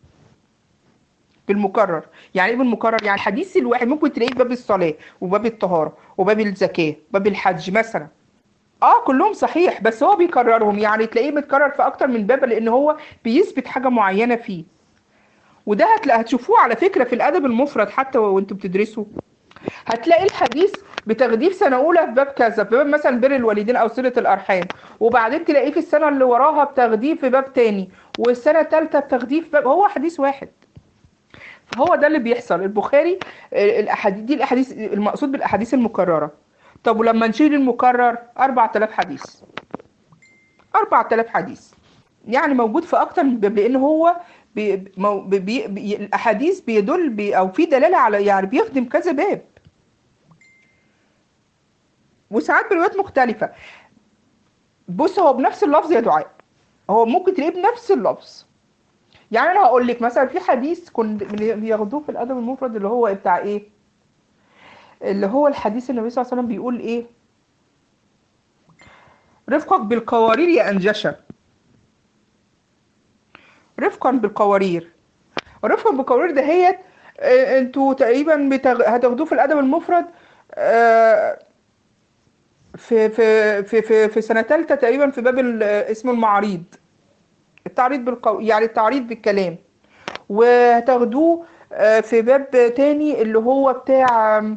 بالمكرر يعني ايه بالمكرر يعني الحديث الواحد ممكن تلاقيه في باب الصلاه وباب الطهاره وباب الزكاه وباب الحج مثلا اه كلهم صحيح بس هو بيكررهم يعني تلاقيه متكرر في اكتر من باب لان هو بيثبت حاجه معينه فيه وده هتلاقي هتشوفوه على فكره في الادب المفرد حتى وانتوا بتدرسوا هتلاقي الحديث بتاخديه في سنه اولى في باب كذا في باب مثلا بر الوالدين او صله الارحام وبعدين تلاقيه في السنه اللي وراها بتاخديه في باب تاني والسنه الثالثه بتاخديه في باب هو حديث واحد هو ده اللي بيحصل البخاري آه، الاحاديث دي الاحاديث المقصود بالاحاديث المكرره طب ولما نشيل المكرر 4000 حديث 4000 حديث يعني موجود في اكتر من باب لان هو بي مو- بي بي بي الاحاديث بيدل بي او في دلاله على يعني بيخدم كذا باب وساعات بروايات مختلفه بص هو بنفس اللفظ يا دعاء هو ممكن تلاقيه بنفس اللفظ يعني انا هقول لك مثلا في حديث كنت بياخدوه في الادب المفرد اللي هو بتاع ايه اللي هو الحديث النبي صلى الله عليه وسلم بيقول ايه رفقك بالقوارير يا انجشه رفقا بالقوارير رفقا بالقوارير دهيت آه، انتوا تقريبا بتغ... هتاخدوه في الادب المفرد آه، في في في في, في سنه ثالثه تقريبا في باب ال- اسمه المعاريض التعريض بالقو... يعني التعريض بالكلام وهتاخدوه آه، في باب تاني اللي هو بتاع آم،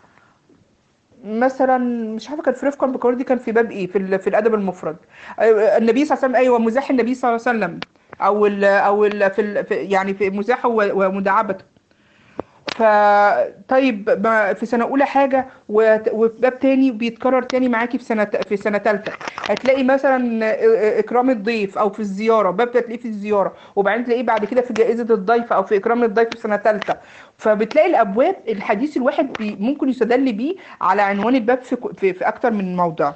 مثلا مش عارفه كان في رفقا بالقوارير دي كان في باب ايه في ال... في الادب المفرد آه، النبي صلى الله عليه وسلم ايوه مزاح النبي صلى الله عليه وسلم او ال او ال في, ال في يعني في مزاحه و- ومداعبته ف طيب ما في سنه اولى حاجه وت- وفي باب تاني بيتكرر تاني معاكي في سنه في سنه ثالثه هتلاقي مثلا اكرام الضيف او في الزياره باب هتلاقيه في الزياره وبعدين تلاقيه بعد كده في جائزه الضيف او في اكرام الضيف في سنه ثالثه فبتلاقي الابواب الحديث الواحد بي ممكن يستدل بيه على عنوان الباب في ك- في, في اكتر من موضع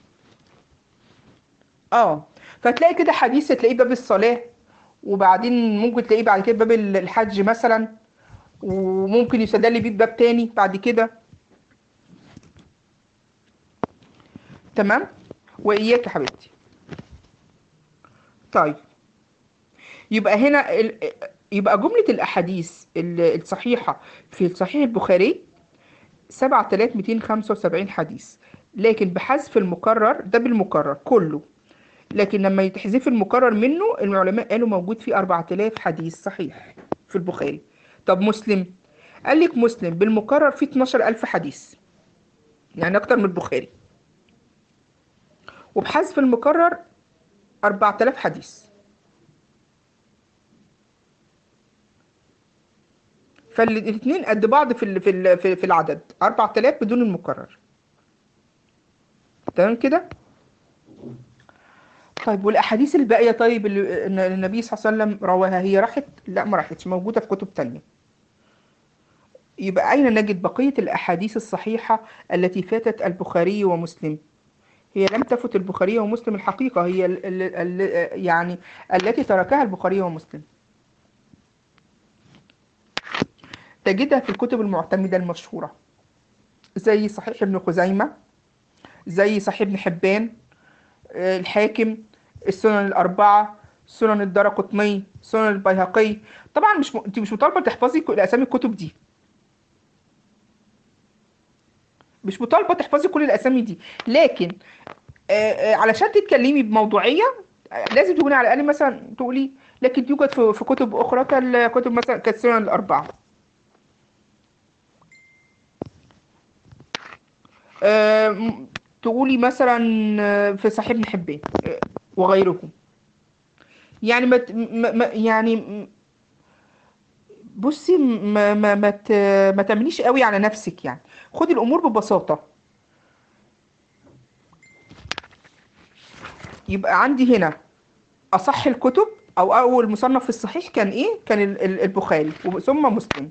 اه فتلاقي كده حديث تلاقيه باب الصلاه وبعدين ممكن تلاقيه بعد كده باب الحج مثلا وممكن يستدل بيه بباب تاني بعد كده تمام واياك يا حبيبتي طيب يبقى هنا ال... يبقى جملة الأحاديث ال- الصحيحة في صحيح البخاري 7275 حديث لكن بحذف المكرر ده بالمكرر كله لكن لما يتحذف المكرر منه العلماء قالوا موجود فيه 4000 حديث صحيح في البخاري طب مسلم قال لك مسلم بالمكرر فيه 12000 حديث يعني أكتر من البخاري وبحذف المكرر 4000 حديث فالاثنين قد بعض في ال- في ال- في في العدد 4000 بدون المكرر تمام كده طيب والاحاديث الباقيه طيب اللي إن النبي صلى الله عليه وسلم رواها هي راحت لا ما راحتش موجوده في كتب تانية يبقى اين نجد بقيه الاحاديث الصحيحه التي فاتت البخاري ومسلم هي لم تفت البخاري ومسلم الحقيقه هي ال ال ال يعني التي تركها البخاري ومسلم تجدها في الكتب المعتمده المشهوره زي صحيح ابن خزيمه زي صحيح ابن حبان آه، الحاكم السنن الأربعة سنن الدرقطني سنن البيهقي طبعا مش م... انت مش مطالبة تحفظي كل اسامي الكتب دي مش مطالبة تحفظي كل الاسامي دي لكن آه، آه، علشان تتكلمي بموضوعية آه، لازم تكوني على الاقل مثلا تقولي لكن يوجد في في كتب اخرى كالكتب مثلا كالسنن الاربعة آه، م- تقولي مثلا آه، في صحيح ابن حبان آه، وغيره يعني ما ت- ما ما- يعني م- بصي ما ما ما ت- ما تعمليش قوي على نفسك يعني خدي الامور ببساطه يبقى عندي هنا اصح الكتب او اول مصنف في الصحيح كان ايه كان ال- ال- البخاري ثم مسلم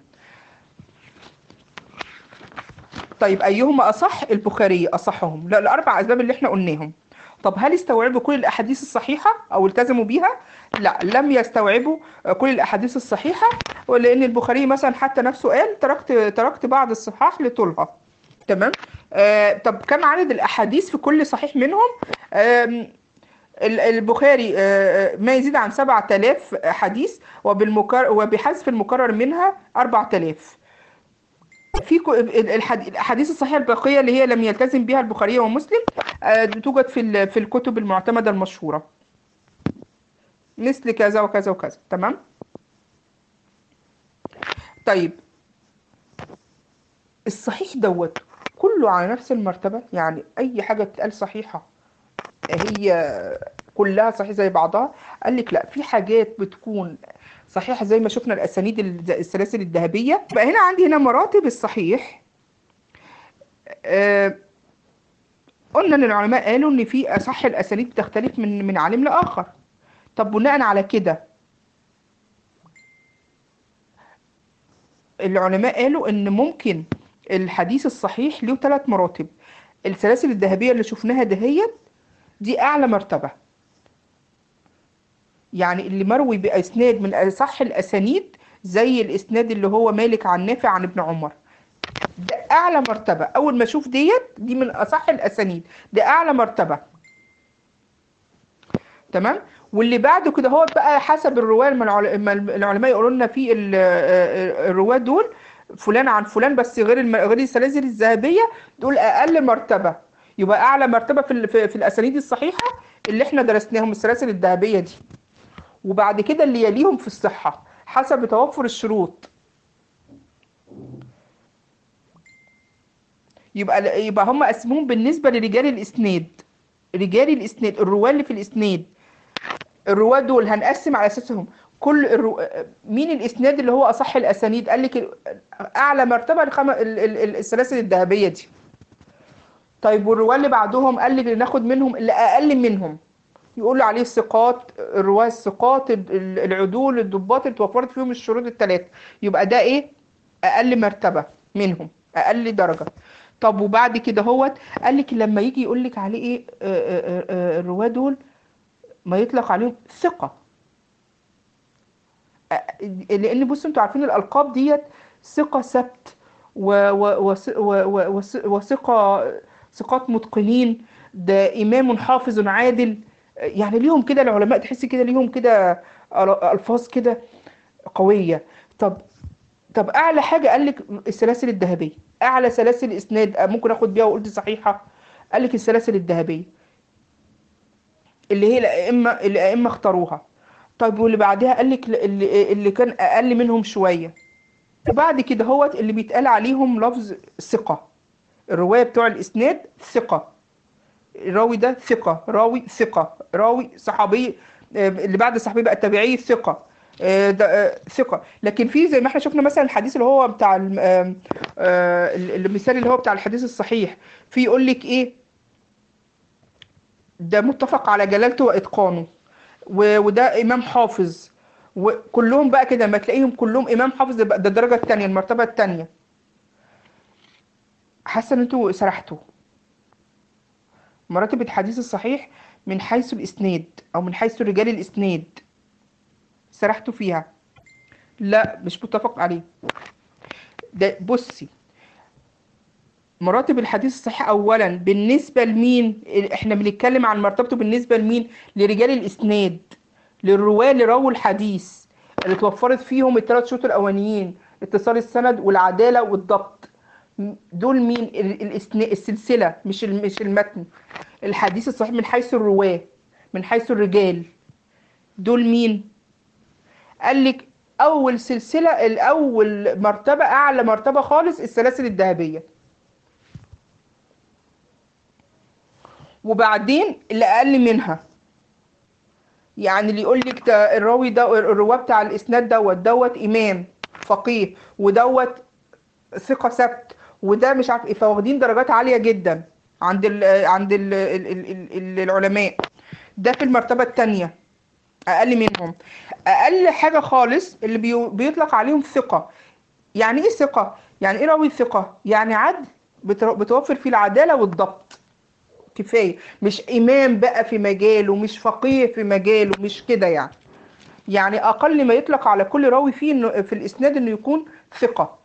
طيب ايهما اصح البخاري اصحهم لا الاربع اسباب اللي احنا قلناهم طب هل استوعبوا كل الاحاديث الصحيحه او التزموا بيها لا لم يستوعبوا كل الاحاديث الصحيحه ولان البخاري مثلا حتى نفسه قال تركت تركت بعض الصحاح لطولها تمام آه طب كم عدد الاحاديث في كل صحيح منهم آم، ال- البخاري آه، ما يزيد عن 7000 حديث وبالمكرر وبحذف المكرر منها 4000 في كو- ال- الحد- الاحاديث الصحيحه الباقيه اللي هي لم يلتزم بها البخاري ومسلم آه، توجد في ال- في الكتب المعتمده المشهوره مثل كذا وكذا وكذا تمام طيب الصحيح دوت كله على نفس المرتبة يعني أي حاجة تتقال صحيحة هي كلها صحيح زي بعضها قال لك لا في حاجات بتكون صحيحة زي ما شفنا الأسانيد الز- السلاسل الذهبية بقى هنا عندي هنا مراتب الصحيح آه، قلنا ان العلماء قالوا ان في اصح الاسانيد بتختلف من من عالم لاخر طب بناء على كده العلماء قالوا ان ممكن الحديث الصحيح له ثلاث مراتب السلاسل الذهبيه اللي شفناها دهيت دي اعلى مرتبه يعني اللي مروي باسناد من اصح الاسانيد زي الاسناد اللي هو مالك عن نافع عن ابن عمر ده اعلى مرتبه اول ما اشوف ديت دي من اصح الاسانيد ده اعلى مرتبه تمام واللي بعده كده هو بقى حسب الرواه لما العل- لما العلماء يقولوا لنا في ال- آه، الرواه دول فلان عن فلان بس غير الم- غير السلاسل الذهبيه دول اقل مرتبه يبقى اعلى مرتبه في ال- في في الاسانيد الصحيحه اللي احنا درسناهم السلاسل الذهبيه دي وبعد كده اللي يليهم في الصحه حسب توفر الشروط يبقى يبقى هم قسموهم بالنسبه لرجال الاسناد رجال الاسناد الرواه اللي في الاسناد الرواه دول هنقسم على اساسهم كل الرو... مين الاسناد اللي هو اصح الاسانيد قال لك ال- اعلى مرتبه الخم... ال- ال- ال- السلاسل الذهبيه دي طيب والرواه اللي بعدهم قال لك ناخد منهم اللي اقل منهم يقول عليه الثقات الرواه الثقات ال- ال- العدول الضباط اللي توفرت فيهم الشروط الثلاثه يبقى ده ايه اقل مرتبه منهم اقل درجه طب وبعد كده هوت قال لك لما يجي يقول لك عليه ايه آه، آه، آه، الرواه دول ما يطلق عليهم ثقه لان بصوا انتوا عارفين الالقاب ديت ثقه سبت و- و- وث- و- و- وث- وثقه ثقات متقنين ده امام حافظ عادل يعني ليهم كده العلماء تحس كده ليهم كده أل- الفاظ كده قويه طب طب اعلى حاجه قال لك السلاسل الذهبيه اعلى سلاسل اسناد ممكن اخد بيها وقلت صحيحه قال لك السلاسل الذهبيه اللي هي الائمه الائمه اختاروها طيب واللي بعدها قال لك اللي, اللي كان اقل منهم شويه وبعد كده هوت اللي بيتقال عليهم لفظ ثقه الروايه بتوع الاسناد ثقه الراوي ده ثقه راوي ثقه راوي صحابي آه، اللي بعد الصحابي بقى التابعي ثقه آه، ده آه، ثقه لكن في زي ما احنا شفنا مثلا الحديث اللي هو بتاع الم- آم، آه، المثال اللي هو بتاع الحديث الصحيح في يقول لك ايه ده متفق على جلالته واتقانه و- وده امام حافظ وكلهم بقى كده ما تلاقيهم كلهم امام حافظ ده بقى- ده الدرجه الثانيه المرتبه الثانيه حاسه ان انتوا سرحتوا مراتب الحديث الصحيح من حيث الاسناد او من حيث رجال الاسناد سرحتوا فيها لا مش متفق عليه ده بصي مراتب الحديث الصحيح اولا بالنسبه لمين احنا بنتكلم عن مرتبته بالنسبه لمين لرجال الاسناد للرواه اللي رووا الحديث اللي توفرت فيهم الثلاث شروط الاولانيين اتصال السند والعداله والضبط م- دول مين ال- الإسنا- السلسله مش ال- مش المتن الحديث الصحيح من حيث الرواه من حيث الرجال دول مين قال لك اول سلسله الاول مرتبه اعلى مرتبه خالص السلاسل الذهبيه وبعدين اللي اقل منها يعني اللي يقول لك ده الراوي ده الرواه بتاع الاسناد دوت دوت امام فقيه ودوت ثقه ثبت وده مش عارف ايه فواخدين درجات عاليه جدا عند ال عند ال ال ال ال العلماء ده في المرتبه الثانيه اقل منهم اقل حاجه خالص اللي بي- بيطلق عليهم ثقه يعني ايه ثقه يعني ايه راوي ثقه يعني عدل بتر- بتوفر فيه العداله والضبط كفايه مش امام بقى في مجاله مش فقيه في مجاله مش كده يعني يعني اقل ما يطلق على كل راوي فيه انه في الاسناد انه يكون ثقه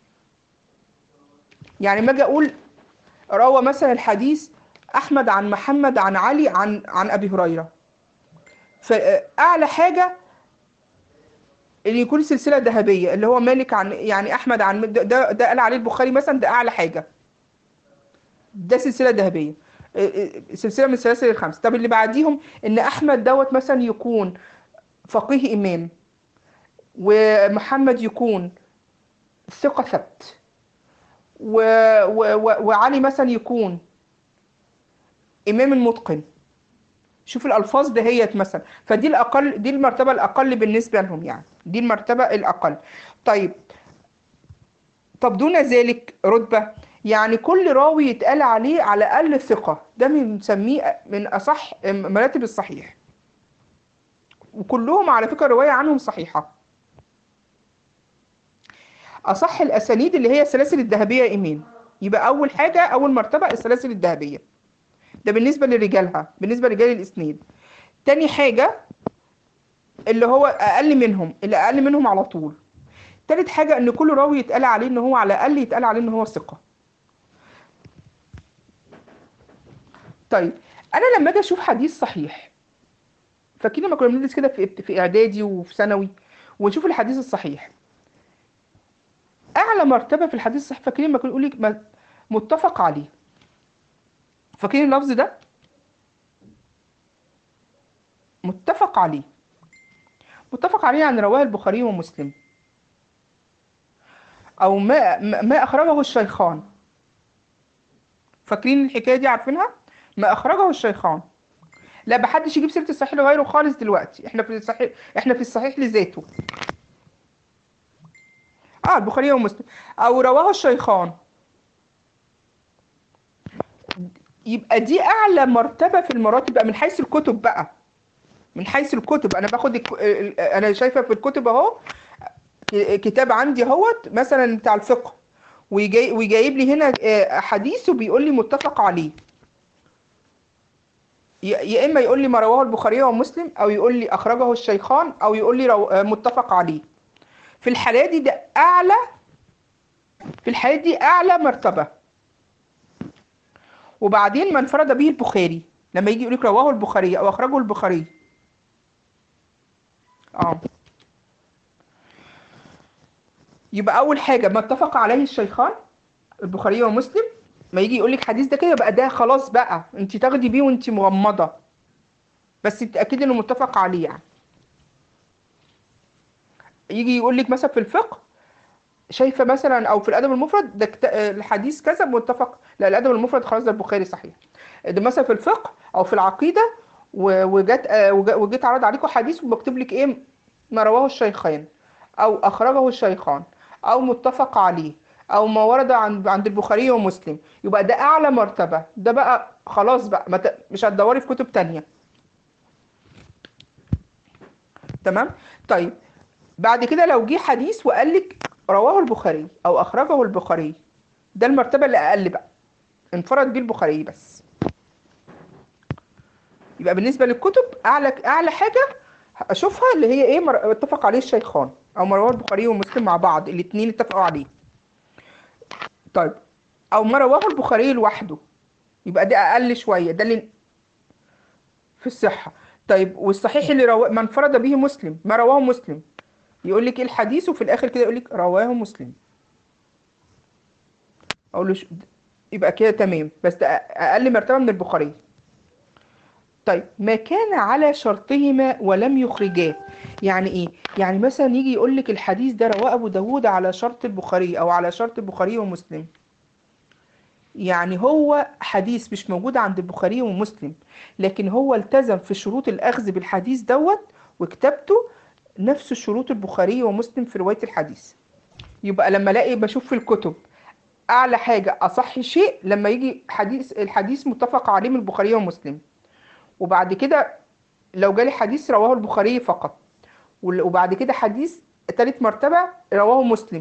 يعني ما اجي اقول روى مثلا الحديث احمد عن محمد عن علي عن عن ابي هريره فاعلى حاجه اللي يكون سلسله ذهبيه اللي هو مالك عن يعني احمد عن ده ده, ده قال عليه البخاري مثلا ده اعلى حاجه ده سلسله ذهبيه إيه إيه سلسله من السلاسل الخمس طب اللي بعديهم ان احمد دوت مثلا يكون فقيه امام ومحمد يكون ثقه ثبت و... و... و... وعلي مثلا يكون إمام المتقن شوف الألفاظ دهيت مثلا فدي الأقل دي المرتبة الأقل بالنسبة لهم يعني دي المرتبة الأقل طيب طب دون ذلك رتبة يعني كل راوي يتقال عليه على الأقل ثقة ده بنسميه من أصح مراتب الصحيح وكلهم على فكرة رواية عنهم صحيحة أصح الأسانيد اللي هي السلاسل الذهبية إيمان يبقى أول حاجة أول مرتبة السلاسل الذهبية ده بالنسبة لرجالها بالنسبة لرجال الإسناد تاني حاجة اللي هو أقل منهم اللي أقل منهم على طول تالت حاجة إن كل راوي يتقال عليه إن هو على الأقل يتقال عليه إن هو ثقة طيب أنا لما أجي أشوف حديث صحيح فاكرين لما كنا بندرس كده في في إعدادي وفي ثانوي ونشوف الحديث الصحيح أعلى مرتبة في الحديث الصحيح فاكرين لما كنا نقول لك متفق عليه فاكرين اللفظ ده متفق عليه متفق عليه عن رواه البخاري ومسلم او ما ما اخرجه الشيخان فاكرين الحكايه دي عارفينها ما اخرجه الشيخان لا بحدش يجيب سيره الصحيح لغيره خالص دلوقتي احنا في الصحيح احنا في الصحيح لذاته اه البخاري ومسلم او رواه الشيخان يبقى دي اعلى مرتبه في المراتب بقى من حيث الكتب بقى من حيث الكتب انا باخد الك... انا شايفه في الكتب اهو كتاب عندي اهوت مثلا بتاع الفقه ويجي... ويجايب لي هنا حديث وبيقول لي متفق عليه يا اما يقول لي ما رواه البخاري ومسلم او يقول لي اخرجه الشيخان او يقول لي رو... متفق عليه في الحالة دي ده اعلى في الحالة دي اعلى مرتبه وبعدين ما انفرد به البخاري لما يجي يقول لك رواه البخاري او اخرجه البخاري اه يبقى اول حاجه ما اتفق عليه الشيخان البخاري ومسلم ما يجي يقول لك حديث ده كده يبقى ده خلاص بقى انت تاخدي بيه وانت مغمضه بس تتاكدي انه متفق عليه يعني يجي يقول لك مثلا في الفقه شايفه مثلا او في الادب المفرد ده كت... الحديث كذا متفق لا الادب المفرد خلاص ده البخاري صحيح ده مثلا في الفقه او في العقيده وجت وجيت عرض عليكم حديث وبكتب لك ايه ما رواه الشيخان او اخرجه الشيخان او متفق عليه او ما ورد عند عند البخاري ومسلم يبقى ده اعلى مرتبه ده بقى خلاص بقى مت... مش هتدوري في كتب تانية تمام طيب بعد كده لو جه حديث وقال لك رواه البخاري او اخرجه البخاري ده المرتبه اللي اقل بقى انفرد بيه البخاري بس يبقى بالنسبه للكتب اعلى اعلى حاجه اشوفها اللي هي ايه مر... اتفق عليه الشيخان او ما رواه البخاري ومسلم مع بعض الاثنين اتفقوا عليه طيب او ما رواه البخاري لوحده يبقى ده اقل شويه ده اللي في الصحه طيب والصحيح اللي رواه ما انفرد به مسلم ما رواه مسلم يقول لك ايه الحديث وفي الاخر كده يقول لك رواه مسلم اقول له ش... يبقى كده تمام بس ده اقل مرتبه من البخاري طيب ما كان على شرطهما ولم يخرجاه يعني ايه يعني مثلا يجي يقول لك الحديث ده رواه ابو داود على شرط البخاري او على شرط البخاري ومسلم يعني هو حديث مش موجود عند البخاري ومسلم لكن هو التزم في شروط الاخذ بالحديث دوت وكتابته نفس شروط البخاري ومسلم في روايه الحديث يبقى لما الاقي بشوف في الكتب اعلى حاجه اصح شيء لما يجي حديث الحديث متفق عليه من البخاري ومسلم وبعد كده لو جالي حديث رواه البخاري فقط وبعد كده حديث تالت مرتبة رواه مسلم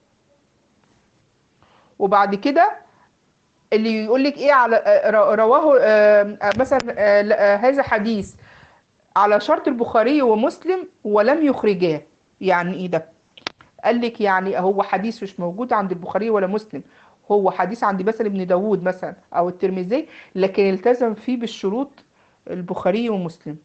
وبعد كده اللي يقول لك ايه على رواه مثلا هذا حديث على شرط البخاري ومسلم ولم يخرجاه يعني ايه ده قال لك يعني هو حديث مش موجود عند البخاري ولا مسلم هو حديث عند مثلا ابن داود مثلا او الترمذي لكن التزم فيه بالشروط البخاري ومسلم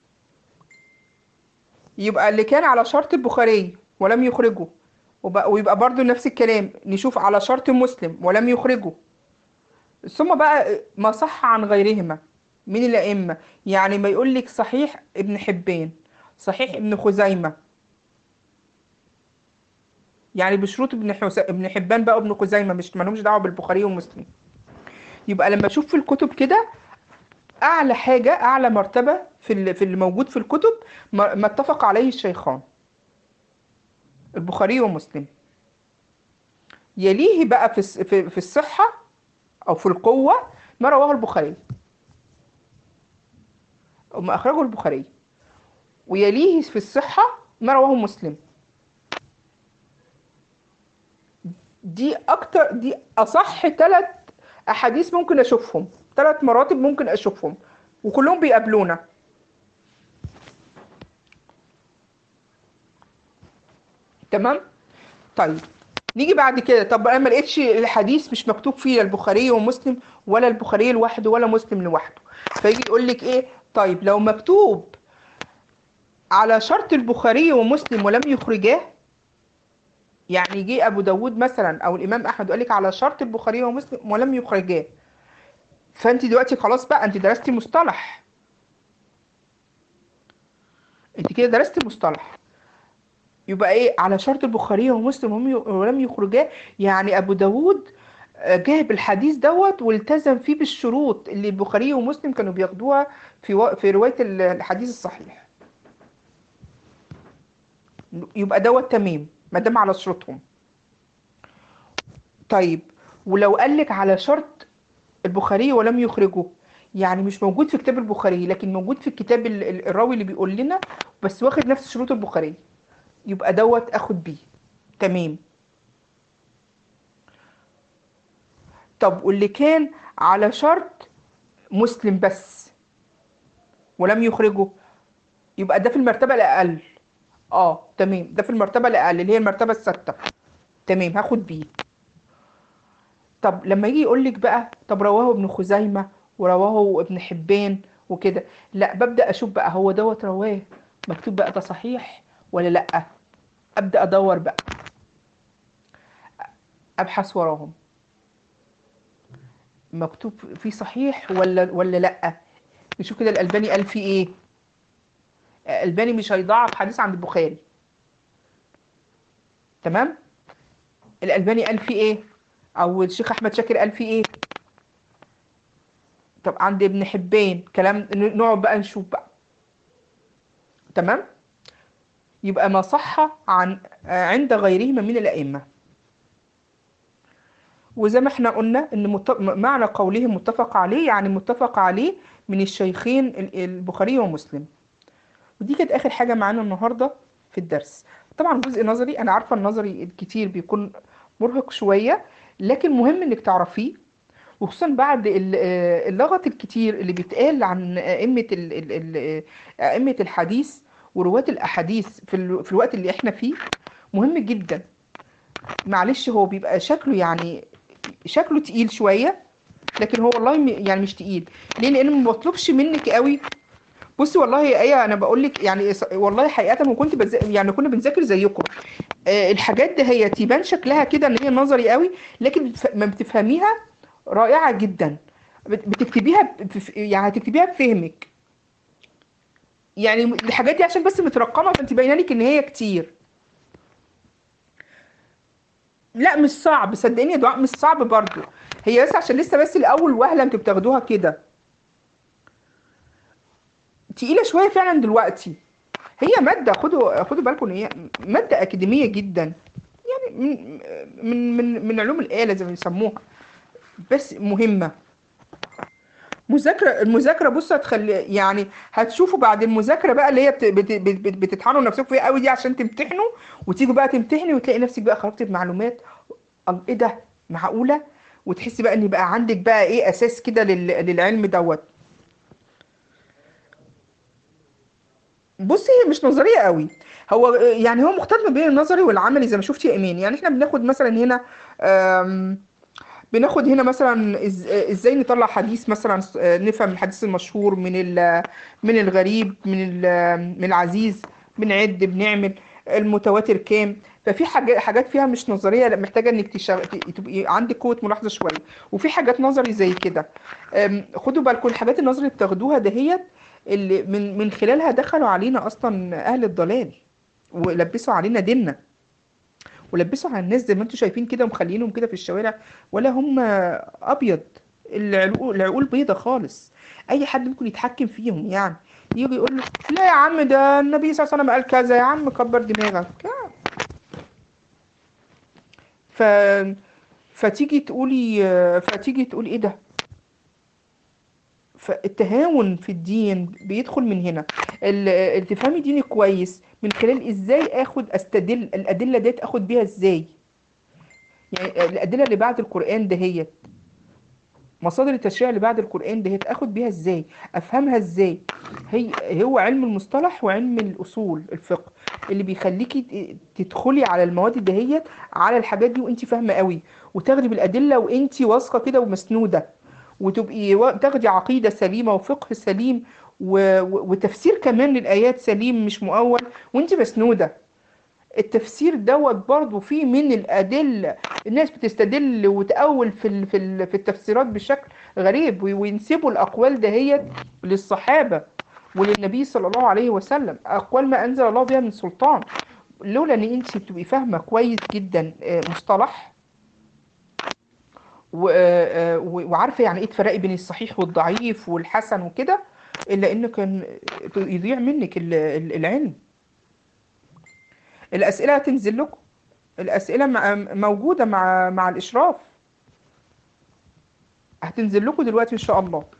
يبقى اللي كان على شرط البخاري ولم يخرجه ويبقى برضو نفس الكلام نشوف على شرط مسلم ولم يخرجه ثم بقى ما صح عن غيرهما من الأئمة يعني ما يقول لك صحيح ابن حبان صحيح ابن خزيمة يعني بشروط ابن حس... ابن حبان بقى وابن خزيمه مش مالهمش دعوه بالبخاري ومسلم يبقى لما اشوف في الكتب كده اعلى حاجه اعلى مرتبه في ال- في اللي موجود في الكتب ما ما اتفق عليه الشيخان البخاري ومسلم يليه بقى في الس- في في الصحه او في القوه ما رواه البخاري او ما اخرجه البخاري ويليه في الصحه ما رواه مسلم دي اكتر دي اصح ثلاث احاديث ممكن اشوفهم ثلاث مراتب ممكن اشوفهم وكلهم بيقابلونا تمام طيب نيجي بعد كده طب انا ما لقيتش الحديث مش مكتوب فيه لا البخاري ومسلم ولا البخاري لوحده ولا مسلم لوحده فيجي يقول لك ايه طيب لو مكتوب على شرط البخاري ومسلم ولم يخرجاه يعني جه ابو داود مثلا او الامام احمد وقال لك على شرط البخاري ومسلم ولم يخرجاه فانت دلوقتي خلاص بقى انت درستي مصطلح انت كده درستي مصطلح يبقى ايه على شرط البخاري ومسلم وهم ي- ولم يخرجاه يعني ابو داود آه، جاب الحديث دوت والتزم فيه بالشروط اللي البخاري ومسلم كانوا بياخدوها في و... في رواية ال- الحديث الصحيح يبقى دوت تمام ما دام على شروطهم طيب ولو قال لك على شرط البخاري ولم يخرجه يعني مش موجود في كتاب البخاري لكن موجود في الكتاب ال- ال- الراوي اللي بيقول لنا بس واخد نفس شروط البخاري يبقى دوت اخد بيه تمام طب واللي كان على شرط مسلم بس ولم يخرجه يبقى ده في المرتبة الأقل اه تمام ده في المرتبة الأقل اللي هي المرتبة السادسة تمام هاخد بيه طب لما يجي يقول لك بقى طب رواه ابن خزيمة ورواه ابن حبان وكده لا ببدأ أشوف بقى هو دوت رواه مكتوب بقى ده صحيح ولا لأ أبدأ أدور بقى أبحث وراهم مكتوب فيه صحيح ولا ولا لأ نشوف كده الألباني قال فيه إيه الألباني مش هيضعف حديث عند البخاري تمام الألباني قال فيه إيه أو الشيخ أحمد شاكر قال فيه إيه طب عند ابن حبان كلام نقعد بقى نشوف بقى تمام يبقى ما صح عن عند غيرهما من الأئمة وزي ما احنا قلنا ان مت... معنى قوله متفق عليه يعني متفق عليه من الشيخين ال- البخاري ومسلم ودي كانت اخر حاجة معانا النهاردة في الدرس طبعا جزء نظري انا عارفة النظري الكتير بيكون مرهق شوية لكن مهم انك تعرفيه وخصوصا بعد ال- آه، اللغط الكتير اللي بيتقال عن أئمة ال- ال- ال- آه، أئمة الحديث ورواة الأحاديث في, ال... في الوقت اللي احنا فيه مهم جدا معلش هو بيبقى شكله يعني شكله تقيل شوية لكن هو والله م- يعني مش تقيل ليه لأن ما بطلبش منك قوي بصي والله يا ايه انا بقول لك يعني ص- والله حقيقه وكنت بز... يعني كنا بنذاكر زيكم آه الحاجات دي هي تبان شكلها كده ان هي نظري قوي لكن بتف... ما بتفهميها رائعه جدا بت- بتكتبيها ب- في- يعني هتكتبيها بفهمك يعني الحاجات دي عشان بس مترقمه فانت باينه لك ان هي كتير لا مش صعب صدقيني يا دعاء مش صعب برضو هي بس عشان لسه بس الاول وهله انتوا بتاخدوها كده تقيله شويه فعلا دلوقتي هي ماده خدوا خدوا بالكم ان هي ماده اكاديميه جدا يعني من من من من علوم الاله زي ما بيسموها بس مهمه مذاكره المذاكره بص هتخلي يعني هتشوفوا بعد المذاكره بقى اللي هي بت بت بت بت بتطحنوا نفسكم فيها قوي دي عشان تمتحنوا وتيجوا بقى تمتحني وتلاقي نفسك بقى خرجتي بمعلومات الله ايه ده معقوله وتحسي بقى ان بقى عندك بقى ايه اساس كده لل- للعلم دوت بصي هي مش نظريه قوي هو يعني هو مختلف ما بين النظري والعملي زي ما شفتي يا ايمان يعني احنا بناخد مثلا هنا آم، بناخد هنا مثلا إز- ازاي نطلع حديث مثلا آه، نفهم الحديث المشهور من ال- من الغريب من ال- من العزيز بنعد بنعمل المتواتر كام ففي حاجات حاجات فيها مش نظريه لا محتاجه انك تشغ... ت- تبقي عندك قوه ملاحظه شويه وفي حاجات نظري زي كده أم، خدوا بالكم الحاجات النظري اللي بتاخدوها دهيت اللي من من خلالها دخلوا علينا اصلا اهل الضلال ولبسوا علينا ديننا ولبسوا على الناس زي ما انتم شايفين كده ومخلينهم كده في الشوارع ولا هم ابيض العقول العقول بيضة خالص اي حد ممكن يتحكم فيهم يعني يجي يقول له لا يا عم ده النبي صلى الله عليه وسلم قال كذا يا عم كبر دماغك لا. ف فتيجي تقولي فتيجي تقول ايه ده فالتهاون في الدين بيدخل من هنا ال- تفهمي دينك كويس من خلال ازاي اخد استدل الادله ديت اخد بيها ازاي يعني الادله اللي بعد القران دهيت مصادر التشريع اللي بعد القران دهيت اخد بيها ازاي افهمها ازاي هي هو علم المصطلح وعلم الاصول الفقه اللي بيخليكي ت- تدخلي على المواد دهيت على الحاجات دي وانت فاهمه قوي وتاخدي بالادله وانت واثقه كده ومسنوده وتبقي وا- تاخدي عقيدة سليمة وفقه سليم و... و- وتفسير كمان للآيات سليم مش مؤول وانت مسنودة التفسير دوت برضو فيه من الأدلة الناس بتستدل وتأول في ال... في ال... في التفسيرات بشكل غريب و- وينسبوا الأقوال دهيت للصحابة وللنبي صلى الله عليه وسلم أقوال ما أنزل الله بها من سلطان لولا ان انت بتبقي فاهمة كويس جدا آه، مصطلح و- آه، و- وعارفه يعني ايه تفرقي بين الصحيح والضعيف والحسن وكده الا ان كان يضيع منك ال- ال- العلم الاسئله هتنزل لكم الاسئله مع- موجوده مع مع الاشراف هتنزل لكم دلوقتي ان شاء الله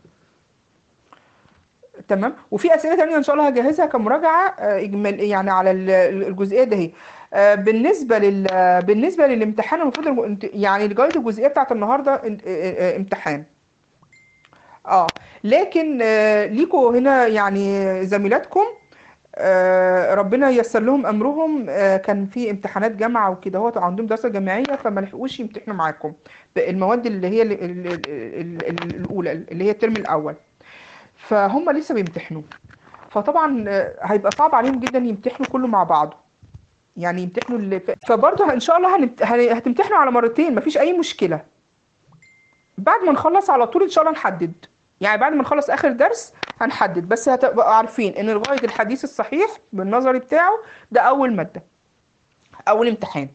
تمام وفي اسئله تانية ان شاء الله هجهزها كمراجعه آه، اجمال يعني على ال- الجزئيه دي آه، بالنسبه لل بالنسبه للامتحان المفروض الم- يعني لغايه الجزئيه بتاعت النهارده ان- آه، آه، امتحان اه لكن آه، ليكوا هنا يعني زميلاتكم آه، ربنا ييسر لهم امرهم آه، كان في امتحانات جامعه وكده هو عندهم دراسه جامعيه فما لحقوش يمتحنوا معاكم المواد اللي هي ال- ال- ال- ال- الاولى اللي هي الترم الاول فهم لسه بيمتحنوا فطبعا آه، هيبقى صعب عليهم جدا يمتحنوا كله مع بعضه يعني يمتحنوا اللي ف... فبرضه ان شاء الله هنمت... هن- هتمتحنوا على مرتين مفيش اي مشكله بعد ما نخلص على طول ان شاء الله نحدد يعني بعد ما نخلص اخر درس هنحدد بس هتبقوا عارفين ان لغايه الحديث الصحيح بالنظري بتاعه ده اول ماده اول امتحان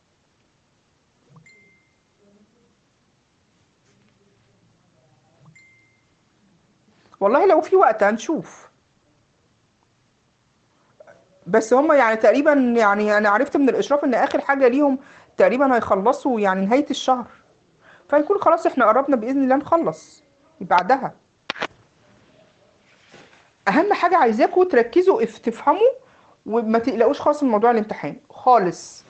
والله لو في وقت هنشوف بس هم يعني تقريبا يعني انا عرفت من الاشراف ان اخر حاجه ليهم تقريبا هيخلصوا يعني نهايه الشهر فيكون خلاص احنا قربنا باذن الله نخلص بعدها اهم حاجه عايزاكم تركزوا في تفهموا وما تقلقوش خالص من موضوع الامتحان خالص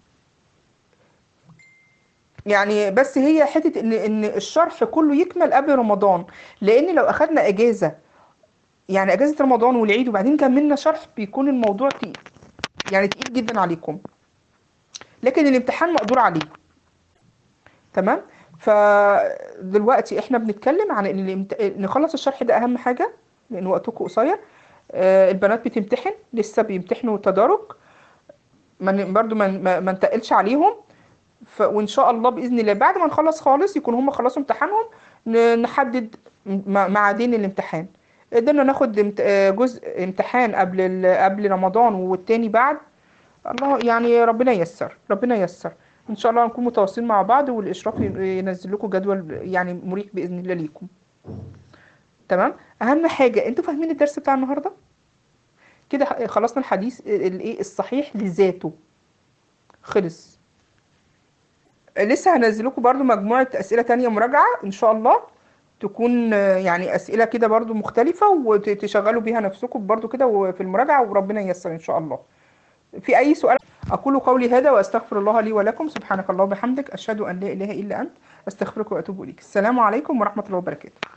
يعني بس هي حته ان ان الشرح كله يكمل قبل رمضان لان لو اخدنا اجازه يعني اجازه رمضان والعيد وبعدين كملنا شرح بيكون الموضوع تقيل يعني تقيل جدا عليكم لكن الامتحان مقدور عليه تمام فدلوقتي احنا بنتكلم عن ان الامت... نخلص الشرح ده اهم حاجه لان وقتكم قصير آه، البنات بتمتحن لسه بيمتحنوا تدارك ما ن- برضو ما ما ما نتقلش عليهم ف... وان شاء الله باذن الله بعد ما نخلص خالص يكون هم خلصوا امتحانهم ن- نحدد م- ميعادين الامتحان قدرنا ناخد امت... آه، جزء امتحان قبل ال... قبل رمضان والتاني بعد الله يعني ربنا ييسر ربنا ييسر ان شاء الله نكون متواصلين مع بعض والاشراف ي- ينزل لكم جدول يعني مريح باذن الله ليكم تمام اهم حاجه انتوا فاهمين الدرس بتاع النهارده كده ح- خلصنا الحديث الايه الصحيح لذاته خلص لسه هنزل لكم برضو مجموعه اسئله تانية مراجعه ان شاء الله تكون آه، يعني اسئله كده برضو مختلفه وتشغلوا بيها نفسكم برضو كده في المراجعه وربنا ييسر ان شاء الله في أي سؤال أقول قولي هذا وأستغفر الله لي ولكم سبحانك اللهم وبحمدك أشهد أن لا إله إلا أنت أستغفرك وأتوب إليك السلام عليكم ورحمة الله وبركاته